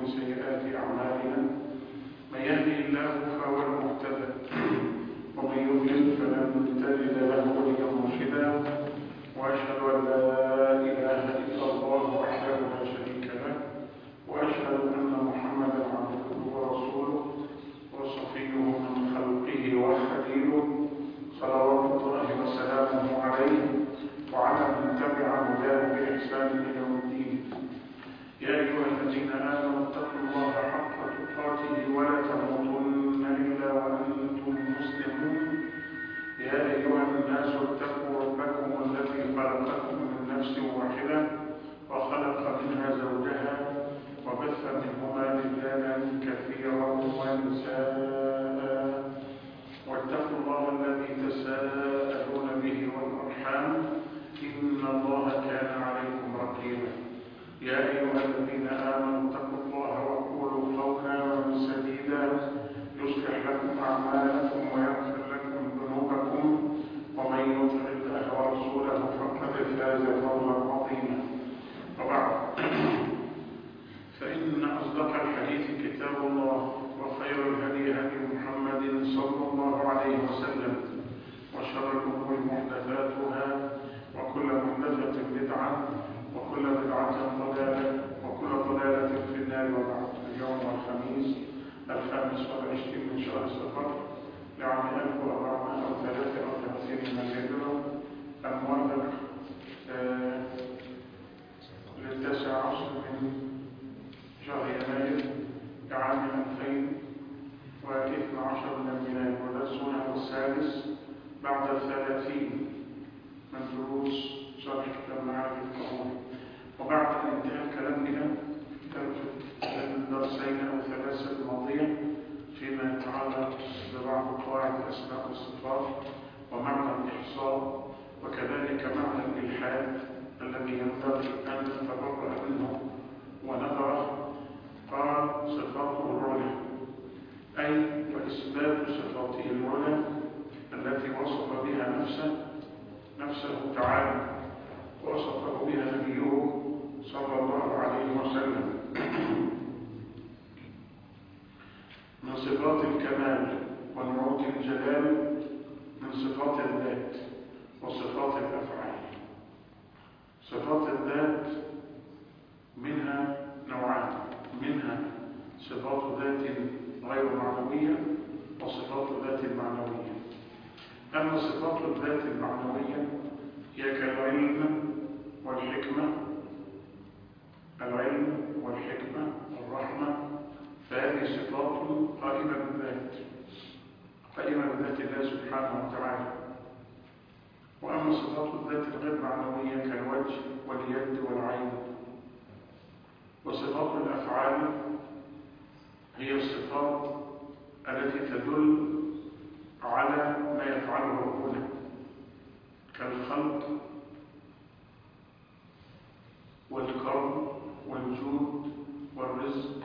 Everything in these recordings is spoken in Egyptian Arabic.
ومن سيئات أعمالنا من يهده الله فهو المهتدى ومن يضلل فلن تجد له وليا مرشدا وأشهد أن لا إله إلا الله وحده لا شريك له وأشهد أن محمدا عبده ورسوله وصفيه من خلقه وخليله صلوات الله وسلامه عليه وعلى من تبع هداه بإحسان إلى يوم الدين يا أيها الذين آمنوا اتقوا الله حق تقاته ولا تموتن إلا وأنتم مسلمون يا أيها الناس اتقوا ربكم الذي خلقكم من نفس واحدة وخلق منها زوجها وبث منهما رجالا كثيرا ونساء واتقوا الله الذي تساءلون به والأرحام إن الله كان عليكم رقيبا يا أيها الذين آمنوا اتقوا الله وقولوا قولا سديدا يصلح لكم أعمالكم ويغفر لكم ذنوبكم ومن يطع الله ورسوله فقد فاز فوزا عظيما وبعد فإن أصدق الحديث كتاب الله وخير الهدي هدي محمد صلى الله عليه وسلم وشر الأمور محدثاتها وكل محدثة بدعة وكل بدعة ضلالة وكل ضلالة في النار وبعد اليوم الخميس الخامس والعشرين من شهر صفر لعام 1433 من الهجرة الموافق آه للتاسع عشر من شهر يناير لعام 2012 من الميلاد ودرسنا السادس بعد الثلاثين من دروس شرح كتاب معارف القبول وبعد انتهاء كلامنا في الدرسين او الثلاثه الماضيه فيما يتعلق ببعض قواعد الاسماء والصفات ومعنى الاحصاء وكذلك معنى الالحاد الذي ينبغي ان نتبرأ منه ونظره قال صفاته العلى اي واثبات صفاته العلى التي وصف بها نفسه نفسه تعالى وصفه بها نبيه صلى الله عليه وسلم من صفات الكمال ونعوت الجلال من صفات الذات وصفات الافعال صفات الذات منها نوعان منها صفات ذات غير معنويه وصفات ذات معنويه أما صفات الذات المعنوية هي كالعلم والحكمة العلم والحكمة والرحمة فهذه صفات قائمة بالذات قائمة بذات الله سبحانه وتعالى وأما صفات الذات الغير معنوية كالوجه واليد والعين وصفات الأفعال هي الصفات التي تدل على ما يفعله ربنا كالخلق والكرم والجود والرزق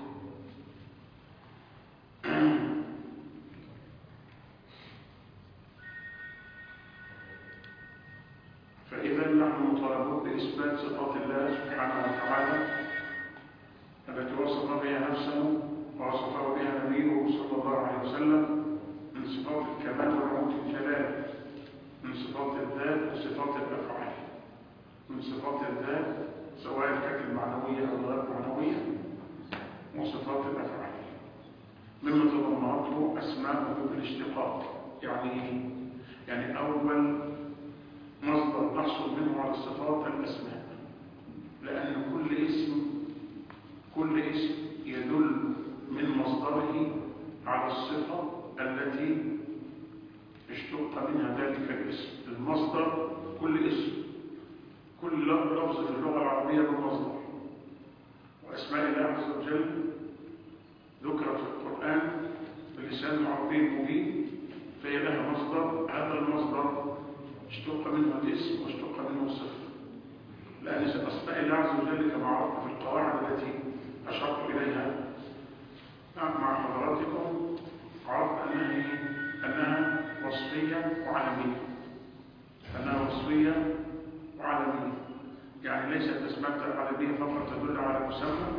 فإذا نحن مطالبون بإثبات صفات الله سبحانه وتعالى التي وصف بها نفسه ووصفه بها نبيه صلى الله عليه وسلم من صفات الكمال ونعوت الجلال من صفات الذات وصفات الافعال من صفات الذات سواء كانت المعنويه او الغير معنويه وصفات الافعال مما تضمنته اسماء بالاشتقاق يعني ايه يعني اول مصدر نحصل منه على الصفات الاسماء لان كل اسم كل اسم يدل من مصدره على الصفه التي اشتق منها ذلك الاسم المصدر كل اسم كل لفظ في اللغة العربية بالمصدر وأسماء الله عز وجل ذكرت في القرآن بلسان عربي مبين فهي لها مصدر هذا المصدر اشتق منه الاسم واشتق منه الصفة لأن أسماء الله عز وجل كما عرفنا في القواعد التي أشرت إليها مع حضراتكم عرف أنها, أنها وصفية وعالمية أنها وصفية وعالمية يعني ليست أسماء عالمية فقط تدل على مسمى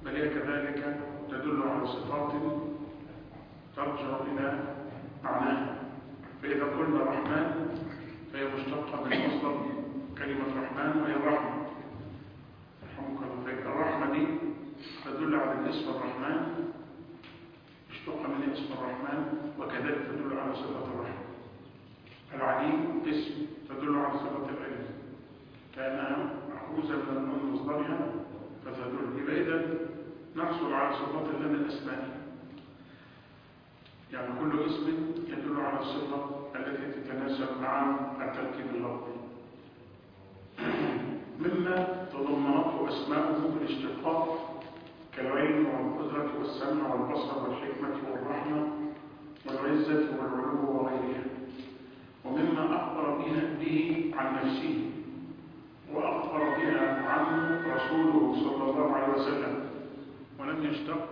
بل هي كذلك تدل على صفات ترجع إلى معناها فإذا قلنا رحمن فهي مشتقة من مصدر كلمة رحمن وهي الرحمة رحمك الله فيك الرحمة دي تدل على الاسم الرحمن مشتقة من اسم الرحمن وكذلك تدل على صفة الرحمة العليم اسم تدل على صفة العلم كأنها مأخوذة من مصدرها فتدل يبقى إذا نحصل على صفات الله من أسمائه يعني كل اسم يدل على الصفة التي تتناسب مع التركيب اللفظي مما تضمنته أسماؤه بالاشتقاق كالعلم والقدرة والسمع والبصر والحكمة والرحمة والعزة والعلو وغيرها ومما أخبر به عن نفسه وأخبر بها عنه رسوله صلى الله عليه وسلم ولم يشتق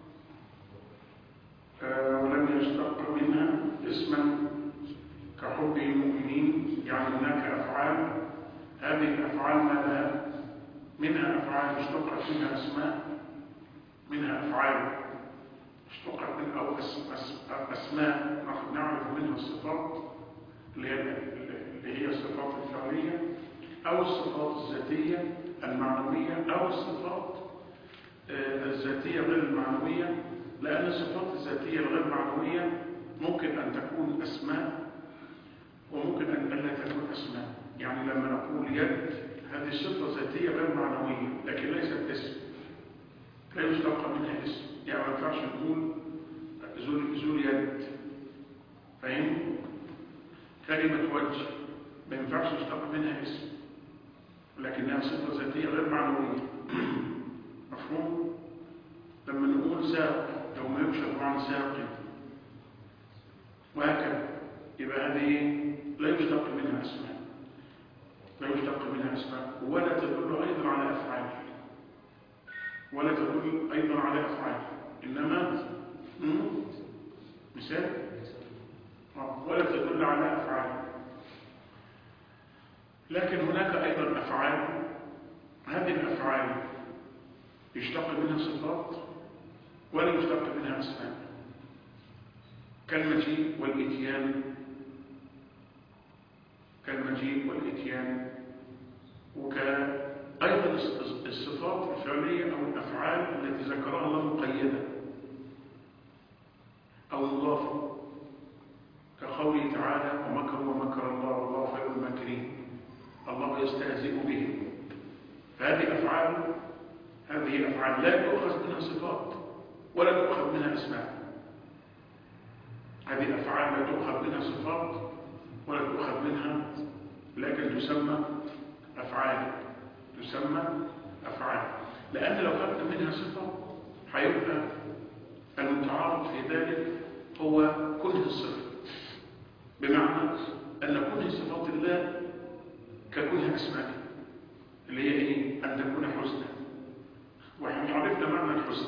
ولم يشتق منها اسما كحب المؤمنين يعني هناك أفعال هذه الأفعال ماذا منها أفعال اشتقت منها أسماء منها أفعال اشتقت من أو أسماء نعرف منها الصفات اللي هي اللي هي الصفات الفعلية أو الصفات الذاتية المعنوية أو الصفات الذاتية غير المعنوية لأن الصفات الذاتية الغير معنوية ممكن أن تكون أسماء وممكن أن لا تكون أسماء يعني لما نقول يد هذه صفة ذاتية غير معنوية لكن ليست اسم لا يشتق منها اسم يعني ما ينفعش نقول ذو اليد فاهم؟ كلمة وجه ما ينفعش يشتق منها اسم لكنها صفة ذاتية غير معنوية مفهوم؟ لما نقول ساق لو ما يكشف عن ساق وهكذا يبقى هذه لا يشتق منها اسماء لا يشتق منها اسماء ولا تدل ايضا على افعال ولا تدل ايضا على افعال انما مثال ولا تدل على افعال لكن هناك ايضا افعال هذه الافعال يشتق منها صفات ولا يشتق منها اسماء كالمجيء والاتيان كالمجيء والاتيان وكأيضا الصفات الفعلية أو الأفعال التي ذكرها الله مقيدة أو مضافة كقوله تعالى ومكروا ومكر الله والله خير الماكرين الله يستهزئ بهم فهذه أفعال هذه أفعال لا يؤخذ منها صفات ولا تؤخذ منها اسماء هذه أفعال لا تؤخذ منها صفات ولا تؤخذ منها لكن تسمى أفعال تسمى أفعال لأن لو خدنا منها صفة هيبقى المتعارض في ذلك هو كنه الصفة بمعنى أن كنه صفات الله ككنه أسمائه اللي هي إيه؟ أن تكون حسنى وإحنا عرفنا معنى الحسن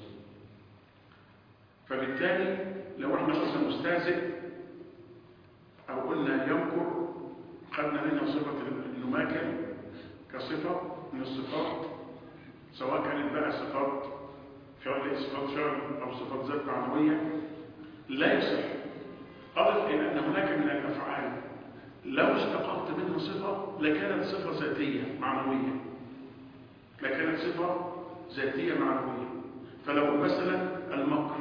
فبالتالي لو احنا قلنا مستهزئ أو قلنا يمكر خدنا منها صفة النماكر كصفة من الصفات سواء كانت بقى صفات فعل صفات فعل أو صفات ذات معنوية لا يصح أضف إلى أن هناك من الأفعال لو اشتققت منها صفة لكانت صفة ذاتية معنوية لكانت صفة ذاتية معنوية فلو مثلا المكر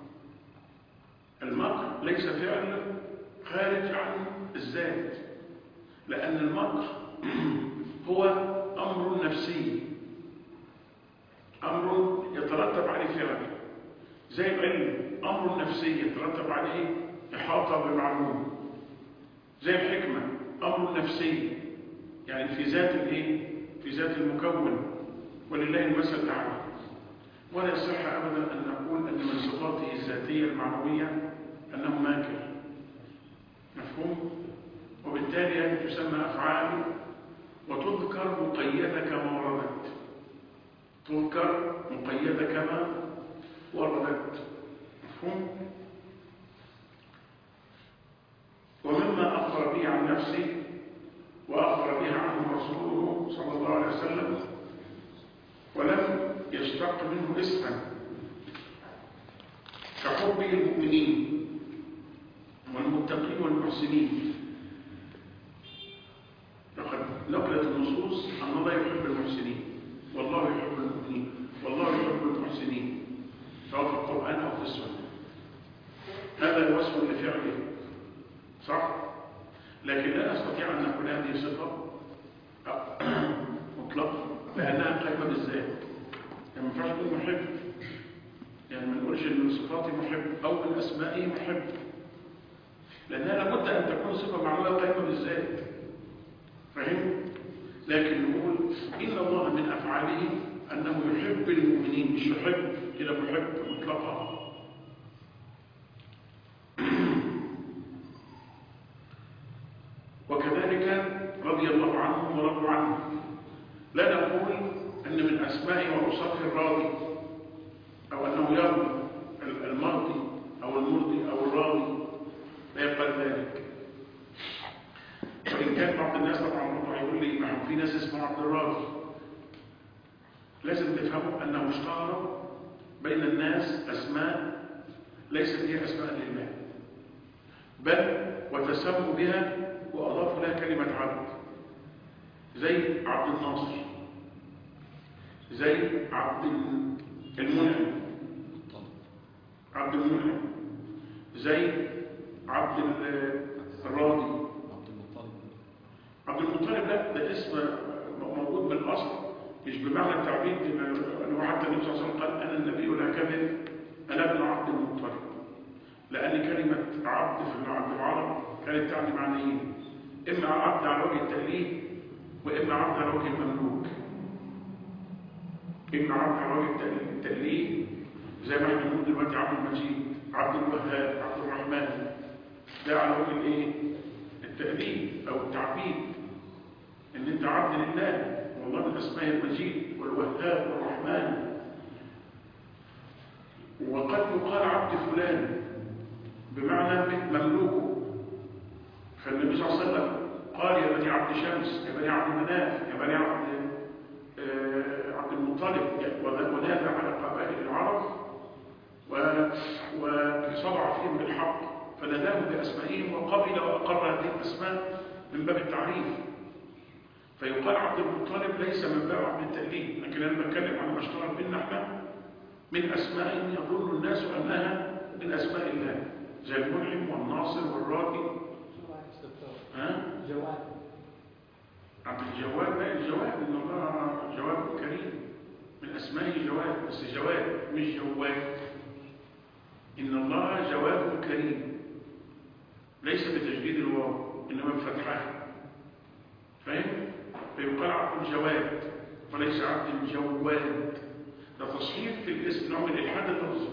المكر ليس فعل خارج عن الذات لأن المكر هو أمر نفسي أمر يترتب عليه فعل زي العلم أمر نفسي يترتب عليه إحاطة بمعلوم زي الحكمة أمر نفسي يعني في ذات الإيه؟ في ذات المكون ولله المثل الأعلى ولا يصح أبدا أن نقول أن من صفاته الذاتية المعنوية أنه ماكر مفهوم؟ وبالتالي هذه تسمى أفعال وتذكر مقيدة كما وردت تذكر مقيدة كما وردت مفهوم؟ ومما أخبر به عن نفسه وأخبر به عنه رسوله صلى الله عليه وسلم ولم يشتق منه اسما كحبه المؤمنين والمتقين والمحسنين لقد نقلت النصوص أن الله يحب المحسنين والله يحب المؤمنين والله يحب المحسنين سواء في القرآن أو في السنة هذا وصف لفعله صح؟ لكن لا نستطيع أن نقول هذه صفة مطلقة لأنها قائمة بالذات يعني ما ينفعش تكون محب يعني ما نقولش ان من صفاتي محب او من اسمائي محب لانها لابد ان تكون صفه معموله قائمه بالذات فاهم لكن نقول ان الله من افعاله انه يحب المؤمنين مش يحب كده محب مطلقا وكذلك رضي الله عنهم ورضوا عنه لا نقول ان من اسماء واوصاف الراضي أو أنه يرضي المرضي أو المرضي أو الراضي لا يقبل ذلك وإن كان بعض الناس طبعا برضه هيقول لي ما هو في ناس اسمها عبد الراضي لازم تفهموا أنه اشتهر بين الناس أسماء ليست هي أسماء لله بل وتسموا بها وأضافوا لها كلمة عبد زي عبد الناصر زي عبد المنعم عبد المنعم زي عبد الراضي عبد المطلب عبد المطلب لا ده اسم موجود بالاصل مش بمعنى التعبيد انه حتى النبي صلى الله عليه وسلم قال انا النبي لا كذب انا ابن عبد المطلب لان كلمه عبد في عبد العرب كانت تعني معنيين اما عبد على وجه التأليف واما عبد على وجه المملوك اما عبد على وجه التأليف زي ما احنا بنقول دلوقتي عبد المجيد عبد الوهاب عبد الرحمن ده على وجه الايه التأليف او التعبيد ان انت عبد لله والله من اسماء المجيد والوهاب والرحمن وقد يقال عبد فلان بمعنى مملوكه فالنبي صلى الله عليه وسلم قال يا بني عبد شمس يا بني عبد مناف يا بني عبد آه عبد المطلب ونادى على قبائل العرب وصرع فيهم بالحق فناداهم بأسمائهم وقبل وأقر هذه الأسماء من باب التعريف فيقال عبد المطلب ليس من باب عبد التأليف لكن أنا بتكلم عن ما اشتهر بيننا احنا من أسماء يظن الناس أنها من أسماء الله زي المنعم والناصر والراضي ها؟ جواد عبد الجواد لا الجواد إن الله جواد كريم من أسمائه جواد بس جواد مش جواد إن الله جواد كريم ليس بتجديد الواو إنما بفتحها فاهم؟ فيقال عبد الجواد وليس عبد الجواد ده تصحيح في الاسم نوع من الإلحاد اللفظي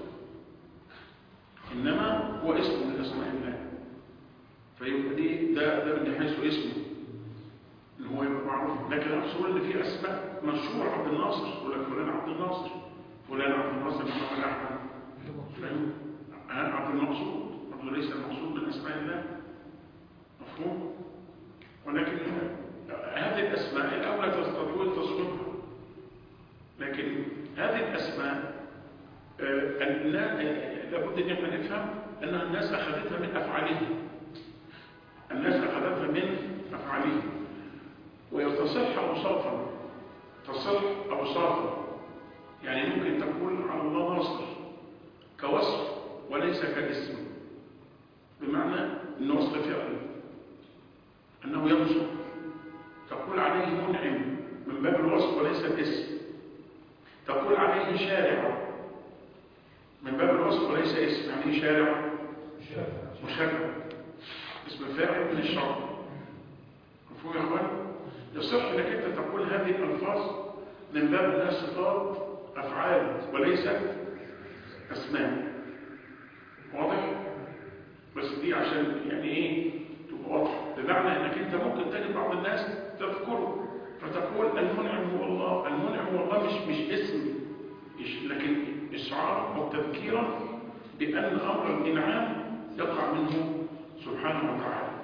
إنما هو اسم من أسماء الله فيبقى دي ده ده من حيث اسمه ان هو يبقى معروف لكن اقصد ان في اسماء مشهور عبد الناصر يقول لك فلان عبد الناصر فلان عبد الناصر محمد احمد فاهم عبد المقصود برضه ليس المقصود من اسماء الله مفهوم ولكن هذه الاسماء الاولى تستطيع تصويرها لكن هذه الاسماء آه لابد ان احنا نفهم انها الناس اخذتها من افعالهم الناس اخذتها من افعالهم ويتصح اوصافا تصح اوصافا يعني ممكن تقول على الله ناصر كوصف وليس كاسم بمعنى انه وصف فعل انه ينصر تقول عليه منعم من باب الوصف وليس الاسم تقول عليه شارع من باب الوصف وليس اسم يعني شارع مشرع اسم فاعل من الشرع مفهوم يا اخوان يصح انك انت تقول هذه الالفاظ من باب انها صفات افعال وليست اسماء واضح بس دي عشان يعني ايه تبقى واضح بمعنى انك انت ممكن تجد بعض الناس تذكره فتقول المنعم هو الله المنعم هو الله مش مش اسم لكن اشعار او تذكيرا بان امر الانعام يقع منه سبحانه وتعالى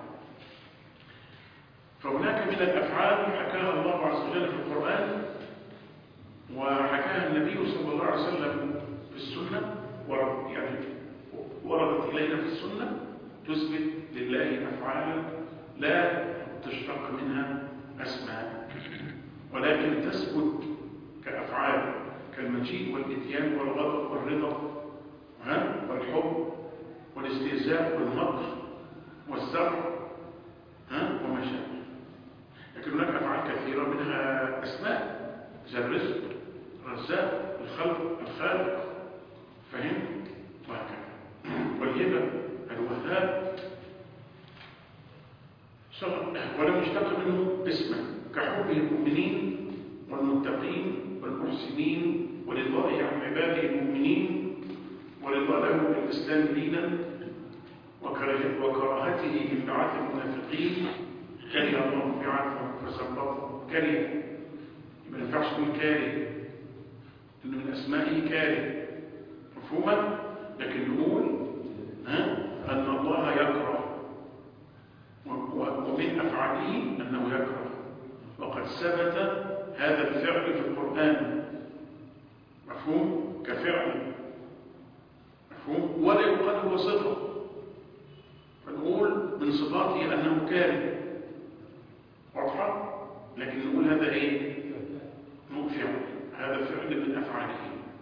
فهناك من الافعال حكاها الله عز وجل في القران وحكاها النبي النبي صلى الله عليه وسلم في السنة ورد يعني وردت إلينا في السنة تثبت لله أفعالا لا تشتق منها أسماء ولكن تثبت كأفعال كالمجيء والإتيان والغضب والرضا ها؟ والحب والاستهزاء والمكر والزرع ها؟ وما شابه لكن هناك أفعال كثيرة منها أسماء زي الرزق الرزاق الخلق الخالق فهم وهكذا والهبة الوهاب ولم يشتق منه اسما كحب المؤمنين والمتقين والمحسنين ورضائه عن عباده المؤمنين ورضا له بالإسلام دينا وكراهته انبعاث المنافقين كره الله بعثهم فسبطهم كره ما ينفعش تقول كاره انه من اسمائه كاره مفهومه لكن نقول ها ان الله يكره ومن افعاله انه يكره وقد ثبت هذا الفعل في القران مفهوم كفعل مفهوم ولا يقال هو صفه فنقول من صفاته انه كاره واضحه لكن نقول هذا ايه نقول فعل هذا فعل من افعاله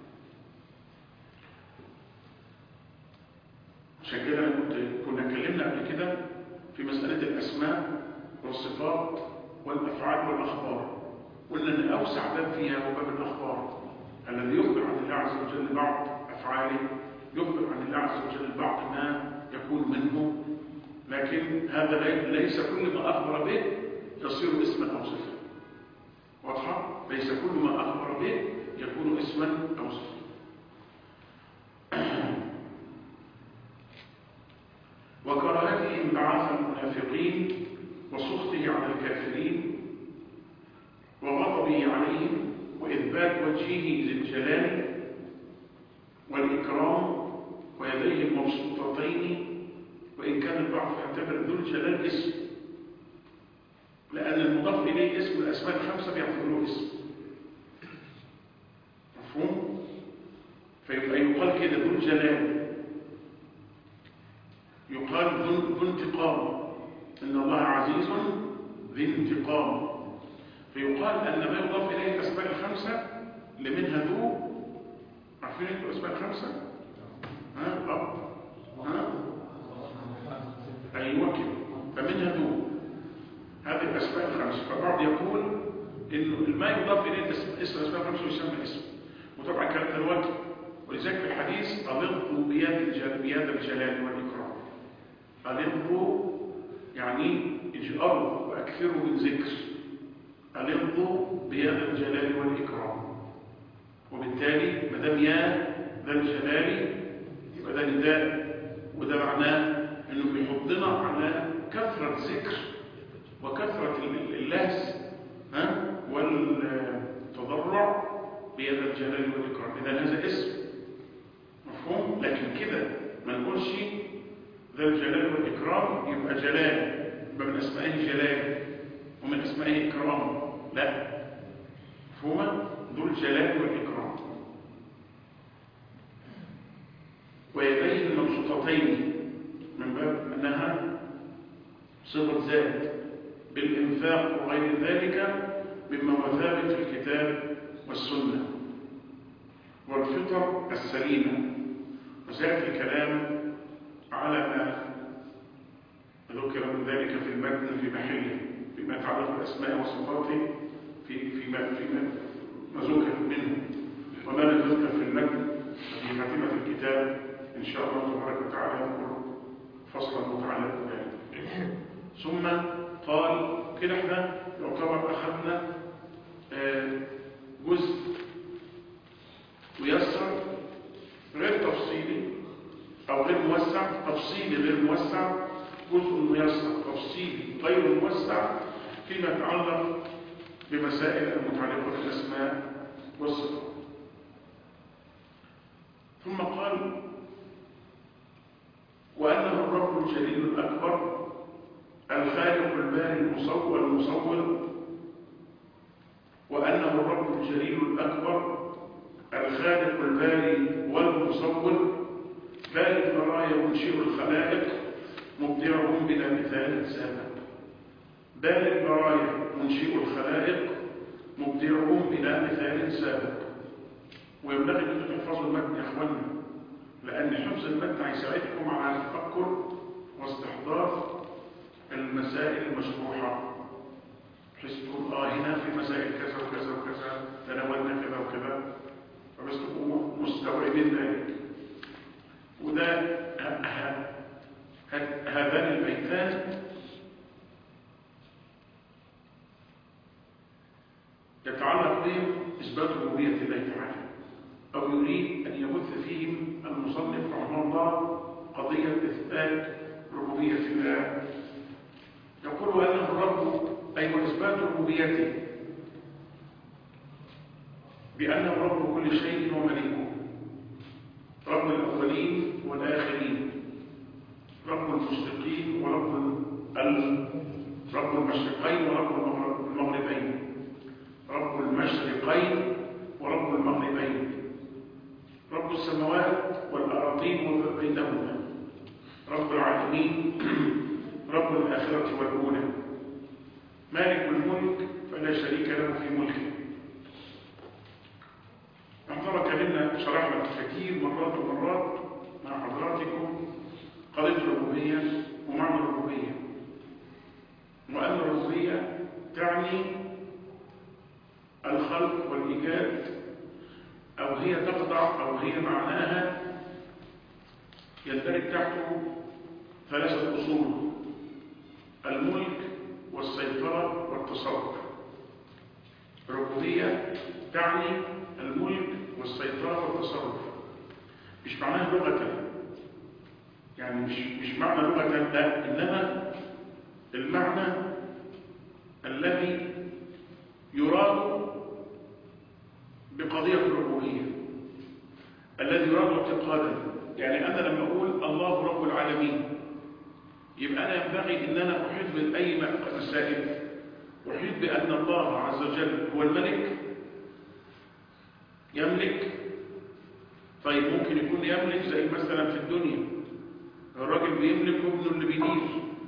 عشان كده انا كنت كنا اتكلمنا قبل كده في مساله الاسماء والصفات والافعال والاخبار قلنا ان اوسع باب فيها هو باب الاخبار الذي يخبر عن الله عز وجل بعض افعاله يخبر عن الله عز وجل بعض ما يكون منه لكن هذا ليس كل ما اخبر به يصير اسما او صفه واضحه ليس كل ما اخبر به يكون اسما او صفه وكراهته انبعاث المنافقين وسخطه على الكافرين وغضبه عليهم وإثبات وجهه للجلال والإكرام ويديه المبسوطتين وإن كان البعض يعتبر ذو الجلال اسم لأن المضاف إليه اسم الأسماء الخمسة بيعتبروه اسم مفهوم؟ فيبقى يقال كده ذو الجلال يقال ذو انتقام إن الله عزيز ذي انتقام فيقال أن ما يضاف إليه الأسماء الخمسة لمنها ذو عارفين انتوا الأسماء الخمسة؟ ها؟ رب ها؟ أيوة كده فمنها ذو هذه الأسماء الخمسة فالبعض يقول إنه ما يضاف إليه اسم الأسماء الخمسة يسمى اسم وطبعا كانت الوجه ولذلك في الحديث ألظوا بيد الجلال, بيد الجلال والإكرام ألظوا يعني اجأروا وأكثروا من ذكر ألظوا بيد الجلال والإكرام وبالتالي ما دام يا ذا الجلال يبقى ده نداء وده معناه انه بيحضنا على كثرة ذكر وكثرة اللهس ها والتضرع بيد الجلال والإكرام إذا هذا اسم مفهوم لكن كده ما نقولش ذا الجلال والإكرام يبقى جلال يبقى من أسمائه جلال ومن أسمائه إكرام لا مفهومة ذو الجلال والإكرام ويديه المبسوطتين من باب أنها صفة ذات بالإنفاق وغير ذلك مما هو ثابت في الكتاب والسنة والفطر السليمة وسيأتي الكلام على ما ذكر من ذلك في المتن في محله فيما يتعلق بالأسماء وصفاته في فيما فيما ما ذكر منه وما لم يذكر في المتن في خاتمة الكتاب إن شاء الله تبارك وتعالى نذكر فصلا متعلق بذلك ثم قال كده احنا يعتبر أخذنا جزء ميسر غير تفصيلي أو غير موسع تفصيلي غير موسع جزء ميسر تفصيلي غير موسع فيما يتعلق بمسائل المتعلقة بالأسماء والصفات ثم قال وأنه الرب الجليل الأكبر الخالق الباري المصور المصور وأنه الرب الجليل الأكبر الخالق الباري والمصور باري البرايا منشئ الخلائق مبدعهم بلا مثال سابق باري البرايا منشئ الخلائق مبدعهم بلا مثال سابق وينبغي ان تحفظوا المتن يا اخوانا لان حفظ المتن هيساعدكم على التفكر واستحضار المسائل المشروحه بحيث تقول اه هنا في مسائل كذا وكذا وكذا تناولنا كذا وكذا فبس تكونوا مستوعبين ذلك وده هذان البيتان يتعلق بهم إثبات ربوبية الله تعالى أو يريد أن يبث فيهم المصنف رحمه الله قضية إثبات ربوبية الله يقول أنه الرب أي وإثبات ربوبيته بأنه رب كل شيء ومليكه رب الأولين والآخرين رب المشرقين ورب رب المشرقين ورب المغربين رب المشرقين ورب المغربين رب السماوات والأراضين وما بينهما رب العالمين رب الآخرة والأولى مالك الملك فلا شريك له في ملكه احنا كلمنا شرحنا كثير مرات ومرات مع حضراتكم قضية الربوبية ومعنى الربوبية وأن الربوبية تعني الخلق والإيجاد أو هي تخضع أو هي معناها يندرج تحته ثلاثة أصول الملك والسيطرة والتصرف الربوبية تعني الملك والسيطرة والتصرف مش معناها لغة يعني مش مش معنى لغة لا إنما المعنى الذي يراد بقضية الربوبية الذي يراد اعتقادا يعني أنا لما أقول الله رب العالمين يبقى أنا ينبغي أن أنا أحيط بأي مسائل أحيط بأن الله عز وجل هو الملك يملك طيب ممكن يكون يملك زي مثلا في الدنيا الراجل بيملك ابنه اللي بيدير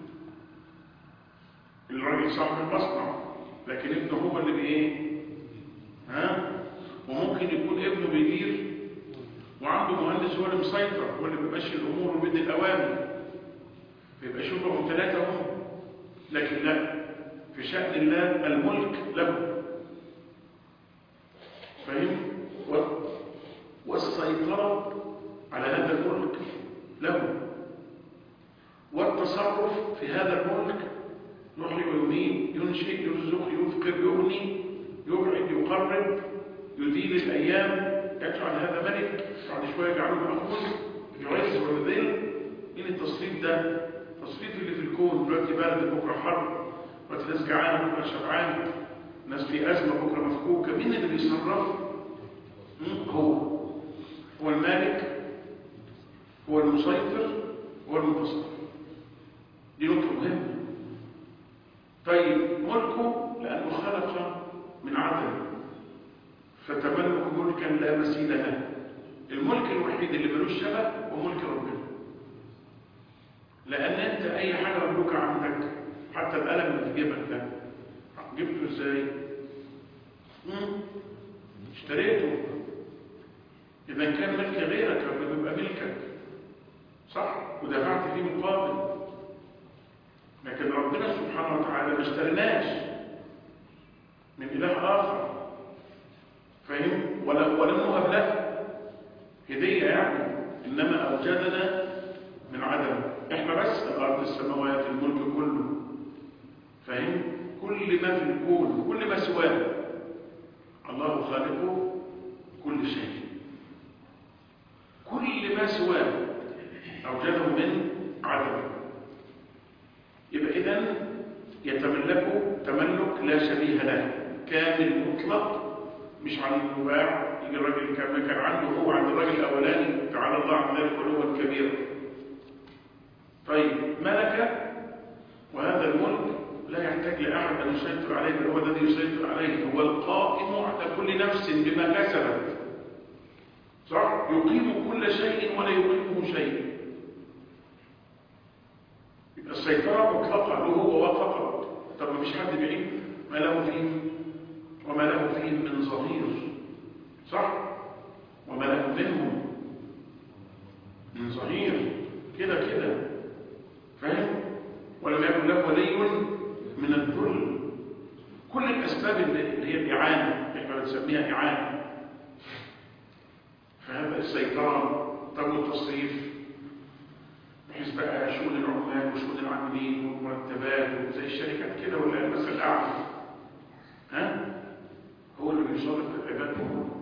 الراجل صاحب المصنع لكن ابنه هو اللي بايه ها وممكن يكون ابنه بيدير وعنده مهندس هو اللي مسيطر هو اللي بيمشي الامور وبيدي الاوامر بيبقى شبههم ثلاثه هم لكن لا في شأن الله الملك له فهم والسيطرة على هذا الملك له والتصرف في هذا الملك يحيي ويميت ينشئ يرزق يفقر يغني يبعد يقرب يدين الايام يجعل هذا ملك بعد شويه يجعله مأخوذ يعز ويذل مين التصريف ده التصريف اللي في الكون دلوقتي برد بكره حر دلوقتي ناس جعانه بكره شبعانه ناس في ازمه بكره مفكوكه مين اللي بيصرف هو هو المالك هو المسيطر هو المنتصر دي نقطه مهمه طيب ملكه لأنه خلق من عدم فتملك ملكا لا مثيل له الملك الوحيد اللي ملوش شبه هو ملك ربنا لأن أنت أي حاجة مملوكة عندك حتى القلم اللي في جيبك ده جبته ازاي؟ اشتريته إذا كان ملك غيرك بيبقى ملكك صح ودفعت فيه مقابل لكن ربنا سبحانه وتعالى ما اشتريناش من إله آخر فاهم ولم نهب له هدية يعني إنما أوجدنا من عدم إحنا بس الأرض السماوات الملك كله فاهم كل ما في الكون كل ما سواه الله خالق كل شيء كل ما سواه أوجده من عدم يبقى إذن يتملك تملك لا شبيه له كامل مطلق مش عن النباع يجي الراجل كان كان عنده هو عند الراجل الأولاني تعالى الله عن ذلك علوا كبيرا طيب ملك وهذا الملك لا يحتاج لأحد أن يسيطر عليه بل هو الذي يسيطر عليه هو القائم على كل نفس بما كسبت صح يقيم كل شيء ولا يقيمه شيء يبقى السيطرة مطلقة له هو فقط طب ما فيش حد بعيد ما له فيه وما له فيه من ظهير صح وما له منهم من ظهير كده كده فاهم ولم يكن له ولي من الذل كل الاسباب اللي هي الاعانه احنا بنسميها اعانه فهذا السيطره طب التصريف بحيث بقى شؤون العمال وشؤون العاملين والمرتبات وزي الشركات كده ولا المثل الاعلى ها هو اللي بيصرف العباد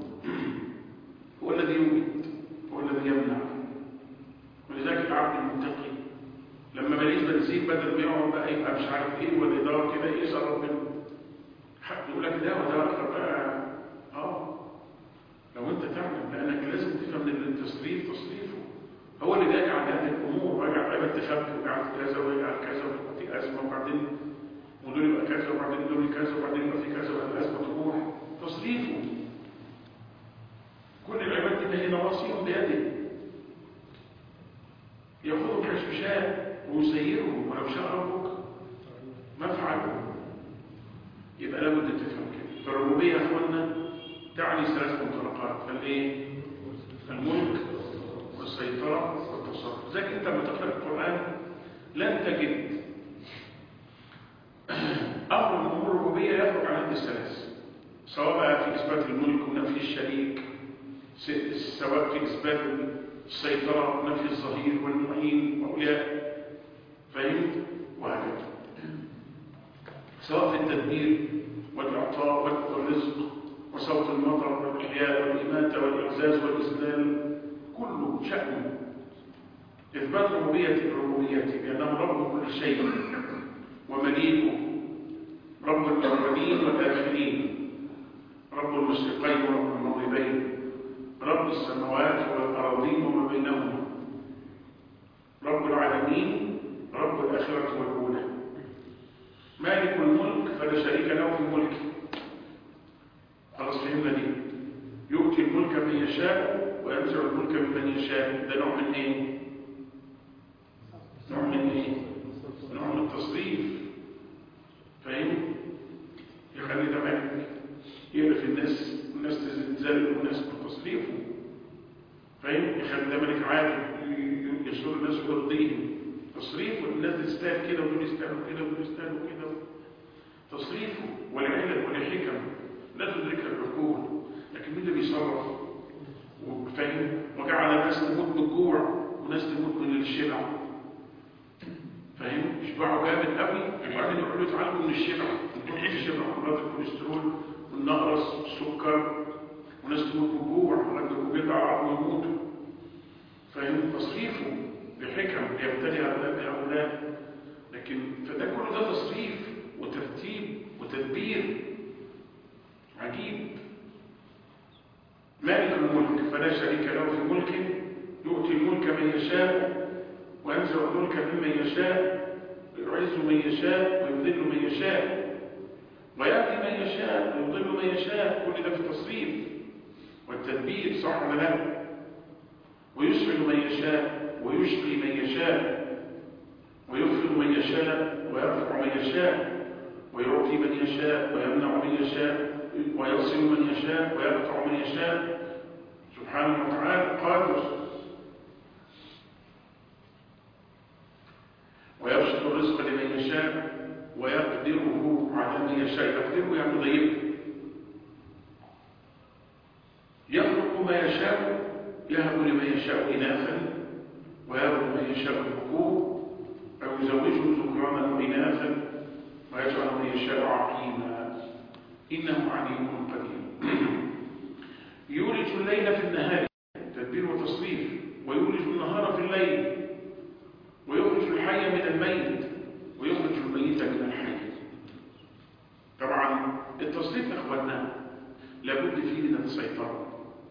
هو الذي يوجد هو الذي يمنع ولذلك العبد المتقي لما بلاقيش بنزين بدل ما يقعد بقى يبقى مش عارف ايه ولا يدور كده يسال ربنا حد يقول لك ده وده اكتر بقى اه لو انت تعلم لانك لازم تفهم ان التصريف تصريفه هو اللي راجع على هذه الامور راجع عيبه تخبي وقاعد كذا وقاعد كذا ويبقى في ازمه وبعدين ودول يبقى كذا وبعدين دول كذا وبعدين يبقى في كذا وبعدين الازمه تروح تصريفه كل العباد دي هي نواصيهم بيده ياخذهم حيث شاء ويسيرهم ولو شاء ربك ما فعله يبقى لابد تفهم كده فالربوبيه يا اخوانا تعني ثلاث منطلقات فالايه الملك والسيطره والتصرف زي انت لما تقرا القران لن تجد امر من امور الربوبيه يخرج عن هذه الثلاث سواء بقى في اثبات الملك ونفي الشريك سواء في اثبات السيطرة ونفي الظهير والمعين وأولياء فهمت وهكذا سواء في التدبير والإعطاء والرزق وصوت المطر والإحياء والإماتة والإعزاز والإذلال كله شأنه إثبات ربوبية الربوبية بأنه رب كل شيء ومليكه رب الأولين والآخرين رب المشرقين ورب المغربين رب السماوات والأراضين وما بينهما رب العالمين رب الآخرة والأولى مالك الملك فلا شريك له في ملكه خلاص فهمنا دي يؤتي الملك من يشاء وينزع الملك ممن يشاء ده نوع من ايه نوع من ايه نوع من التصريف فاهم يخلي ده مالك يعرف الناس والناس تزل والناس بتصريفه فاهم يخلي ده ملك عادل يسر الناس ويرضيهم تصريفه الناس تستاهل كده ودول يستاهلوا كده ودول يستاهلوا كده تصريفه والعلل والحكم لا تدركها العقول لكن مين اللي بيصرف وفاهم وجعل الناس تموت بالجوع وناس تموت من الشبع فاهم يشبعوا جامد قوي وبعدين يقولوا يتعالجوا من الشبع من الشبع امراض الكوليسترول والنقرس والسكر وناس تموت بالجوع لما بيدعوا ويموتوا فاهم تصريفه بحكم يبتدي هؤلاء بهؤلاء لكن فده كله ده تصريف وترتيب وتدبير عجيب مالك الملك فلا شريك له في ملكه يؤتي الملك من يشاء وينزع الملك ممن يشاء ويعز من يشاء ويذل من يشاء ويهدي من يشاء ويضل من يشاء كل ده في التصريف والتدبير صح ولا لا ويسعد من يشاء ويشقي من يشاء ويفرض من يشاء ويرفع من يشاء ويعطي من يشاء ويمنع من يشاء ويصل من يشاء ويقطع من يشاء سبحانه وتعالى قادر ويبسط الرزق لمن يشاء ويقدره على من يشاء يقدره يعني ضيقه يخلق ما يشاء يهب لمن يشاء إناثا ويهب لمن يشاء الذكور أو يزوجه ذكرانا وإناثا ويجعل من يشاء عقيما إنه عليم قدير يولج الليل في النهار تدبير وتصريف ويولج النهار في الليل ويخرج الحي من الميت ويخرج الميت من الحي طبعا التصريف يا اخواننا لابد فيه من السيطره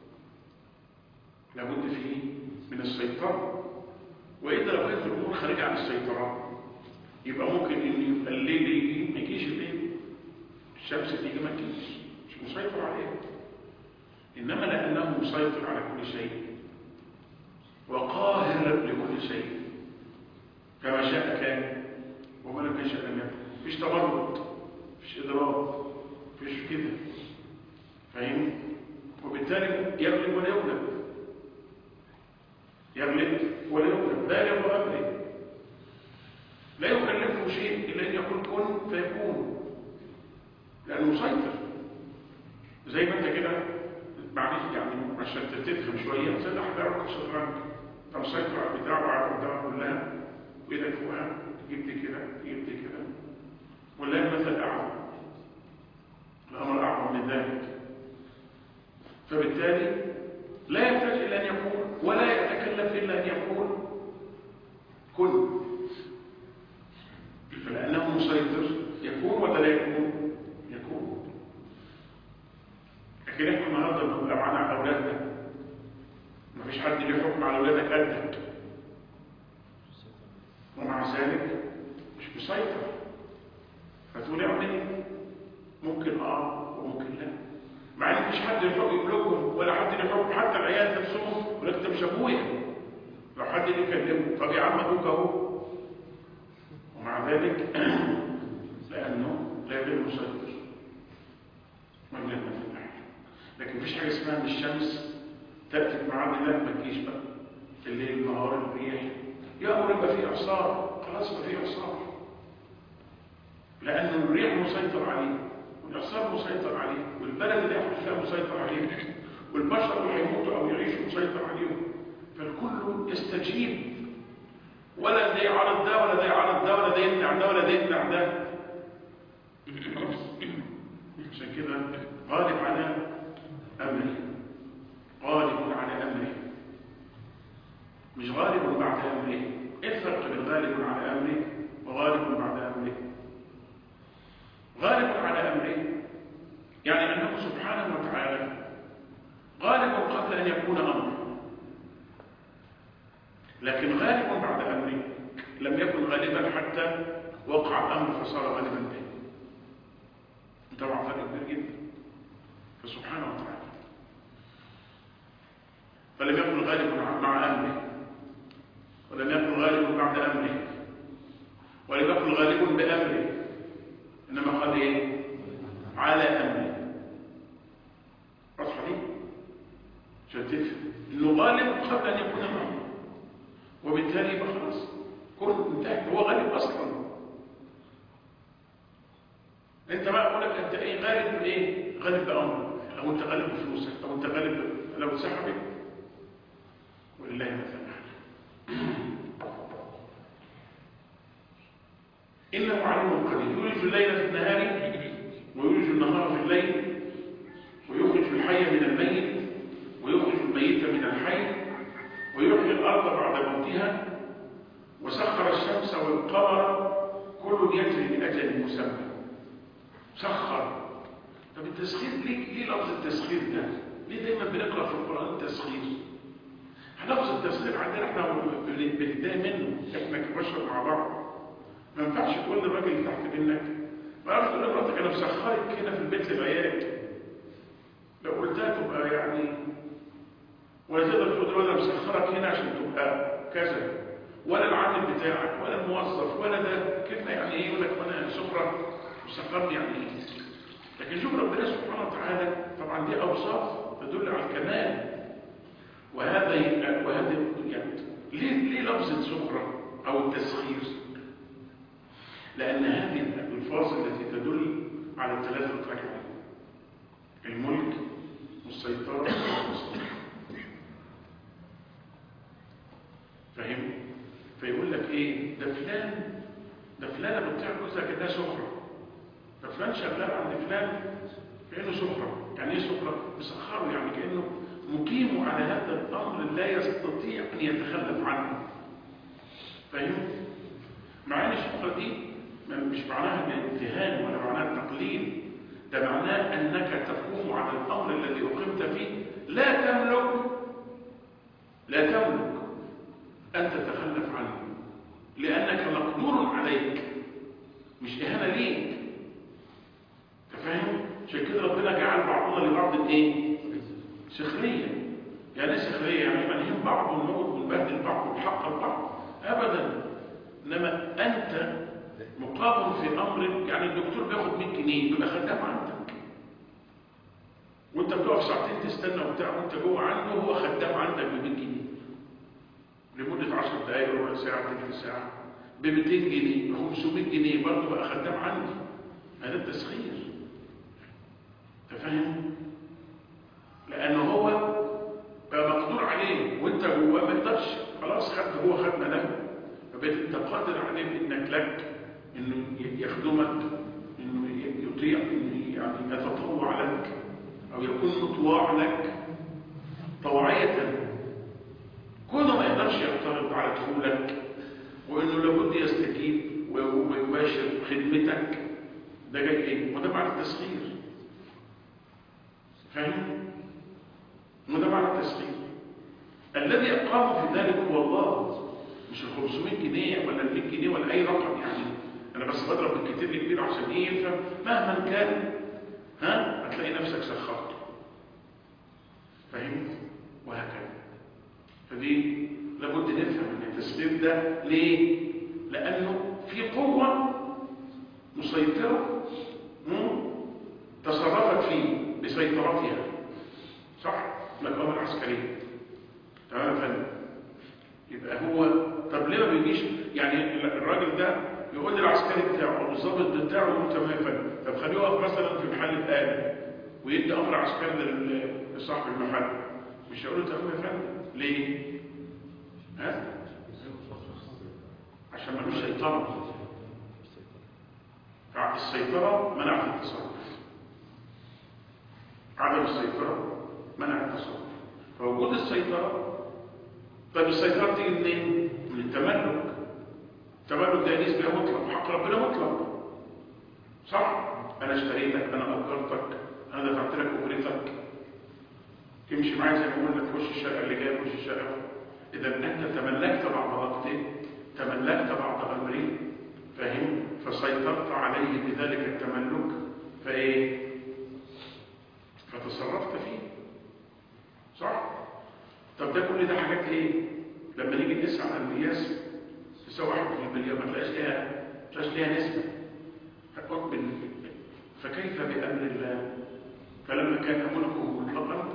لابد فيه من السيطره واذا لو كانت الامور خارجه عن السيطره يبقى ممكن ان يبقى الليل يجي ما يجيش الليل الشمس تيجي ما تجيش مش مسيطر عليها إنما لأنه مسيطر على كل شيء وقاهر لكل شيء كما شاء كان وما لم يشاء لم يكن مفيش تمرد مفيش إضراب مفيش كده فاهم وبالتالي يغلب ولا يغلب يغلب ولا يغلب بالغ أمره لا يكلفه شيء إلا أن يقول كن فيكون لأنه مسيطر زي ما أنت كده معلش يعني عشان تفهم شوية زي أحد يعرف الشطرنج أنت مسيطر على البتاع وعلى قدامك كلها وإيدك فوقها تجيب دي كده تجيب دي كده ولا المثل أعظم الأمر أعظم من ذلك فبالتالي لا يحتاج إلى أن يقول ولا يتكلف إلا أن يقول كن فلأنه مسيطر يكون ولا لا يكون يكون لكن احنا النهارده بنبقى معانا أولادنا مفيش حد له حكم على أولادك قدك ومع ذلك مش مسيطر فتقول اعمل ممكن اه وممكن لا مع ان مفيش حد يحكم يملكهم ولا حد يحكم حتى العيال نفسهم يقول لك انت مش ابويا لو حد يكلمه طب يا عم ابوك اهو ومع ذلك لانه لا غير مسيطر ولا مثل لكن مفيش حاجه اسمها ان الشمس تاتي بميعاد لا ما تجيش بقى الليل النهار الريح يامر يبقى فيه اعصار خلاص يبقى فيه اعصار لان الريح مسيطر عليه والإعصار مسيطر عليه والبلد اللي يحدث فيها مسيطر عليه والبشر اللي هيموتوا أو يعيشوا مسيطر عليهم فالكل يستجيب ولا ده يعارض ده ولا ده يعارض ده ولا ده يمنع ده ولا ده يمنع ده عشان كده غالب على أمره غالب على أمره مش غالب بعد أمره ايه الفرق بين غالب على أمره وغالب بعد أمره غالب على أمره يعني أنه سبحانه وتعالى غالب قبل أن يكون أمر لكن غالب بعد أمره لم يكن غالبا حتى وقع الأمر فصار غالبا به طبعا فرق كبير جدا فسبحانه وتعالى فلم يكن غالب مع أمره ولم يكن غالب بعد أمره ولم يكن غالب بأمره إنما قال إيه على أمره واضحة دي عشان تفهم إنه غالب قبل أن يكون أمره وبالتالي يبقى خلاص كل انتهت هو غالب أصلا أنت بقى أقول لك أنت إيه غالب بإيه غالب بأمره أو أنت غالب بفلوسك أو أنت غالب لو سحبت ولله مثل إنه عليم قدير يولج الليل في النهار ويولج النهار في الليل ويخرج الحي من الميت ويخرج الميت من الحي ويحيي الأرض بعد موتها وسخر الشمس والقمر كل يجري لأجل مسمى سخر طب التسخير ليه ليه لفظ التسخير ده؟ ليه دايما بنقرا في القرآن تسخير؟ لفظ التسخير عندنا احنا بنتضايق منه احنا كبشر مع بعض ما ينفعش تقول للراجل اللي تحت منك ما يعرفش تقول لمراتك انا مسخرك هنا في البيت للعيال لو قلتها تبقى يعني ولا تقدر تقول له انا مسخرك هنا عشان تبقى كذا ولا العامل بتاعك ولا الموظف ولا ده كلمه يعني ايه يقول لك انا سخره مسخرني يعني ايه لكن شوف ربنا سبحانه وتعالى طبعا دي اوصاف تدل على الكمال وهذا وهذا يعني ليه ليه لفظه سخره او التسخير لأن هذه الألفاظ التي تدل على الثلاثة ركعة الملك والسيطرة والسلطة فاهم؟ فيقول لك إيه؟ ده فلان ده فلانة بتطيع جوزها كأنها سخرة ده فلان شغال عند فلان كأنه سخرة يعني إيه سخرة؟ مسخره يعني كأنه مقيم على هذا الأمر لا يستطيع أن يتخلف عنه فاهم؟ مع أن السخرة دي مش معناها الامتهان ولا معناها التقليل ده معناه أنك تقوم على الأمر الذي أقمت فيه لا تملك لا تملك أن تتخلف عنه لأنك مقدور عليك مش إهانة ليك تفهم؟ عشان كده ربنا جعل بعضنا لبعض ايه؟ سخرية يعني ايه سخرية يعني ملهين بعض ونموت ونبهدل بعض ونحقر بعض أبدا إنما أنت مقام في أمر يعني الدكتور بياخد 100 جنيه بيبقى خدام عندك وانت بتقف ساعتين تستنى وبتاع وانت جوه عنده هو خدام عندك ب 100 جنيه لمدة 10 دقايق ربع ساعة تلت ساعة ب 200 جنيه ب 500 جنيه برضه بقى خدام عندي هذا التسخير انت فاهم؟ لأنه هو بقى مقدور عليه وانت جواه ما يقدرش خلاص خد هو خد ملامه فبقيت انت قادر عليه انك لك انه يخدمك انه يطيع انه يعني يتطوع لك او يكون مطواع لك طوعية كونه ما يقدرش يعترض على دخولك وانه لابد يستجيب ويباشر خدمتك ده جاي ايه؟ وده معنى التسخير فاهم؟ وده معنى التسخير الذي أقام في ذلك هو الله مش ال 500 جنيه ولا ال 100 جنيه ولا أي رقم يعني أنا بس بضرب بالكتير الكبير عشان إيه يفهم مهما كان ها هتلاقي نفسك سخرت فهمت؟ وهكذا فدي لابد نفهم ان التسخير ده ليه؟ لأنه في قوة مسيطرة تصرفت فيه بسيطرتها صح؟ الأقوام العسكرية تمام يا فندم يبقى هو طب ليه ما بيجيش يعني الراجل ده يقول للعسكري بتاعه او الضابط بتاعه يقول تمام يا فندم طب خليه يقف مثلا في محل بقاله ويدي امر عسكري لصاحب المحل مش هيقول له تمام يا فندم ليه؟ ها؟ عشان ما فيش سيطره السيطره منعت التصرف عدم السيطره منع التصرف فوجود السيطرة طيب السيطرة تيجي منين؟ من التملك التملك ده نسبة مطلق حق ربنا مطلق صح؟ أنا اشتريتك أنا أجرتك أنا دفعت لك أجرتك تمشي معايا زي ما قلنا تخش الشقة اللي جاي تخش الشقة إذا أنت تملكت بعض وقته تملكت بعض أمره فاهم؟ فسيطرت عليه بذلك التملك فإيه؟ فتصرفت فيه صح؟ طب ده كل ده حاجات ايه؟ لما نيجي نقيس على المقياس تساوي 1 في المليون ما تلاقيش ليها ما تلاقيش ليها نسبة فكيف بأمر الله؟ فلما كان ملكه مطلقا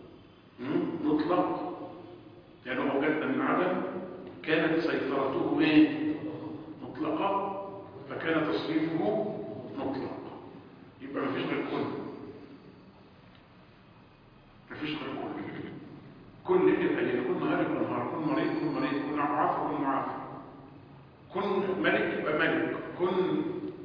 مطلق لأنه وجدنا من عدم كانت سيطرته ايه؟ مطلقة فكان تصريفه مطلق يبقى مفيش غير كل مفيش غير كل كل اللي اللي كل نهار يكون نهار كل مريض كل مريض كل معافى كل معافى كن ملك يبقى ملك كن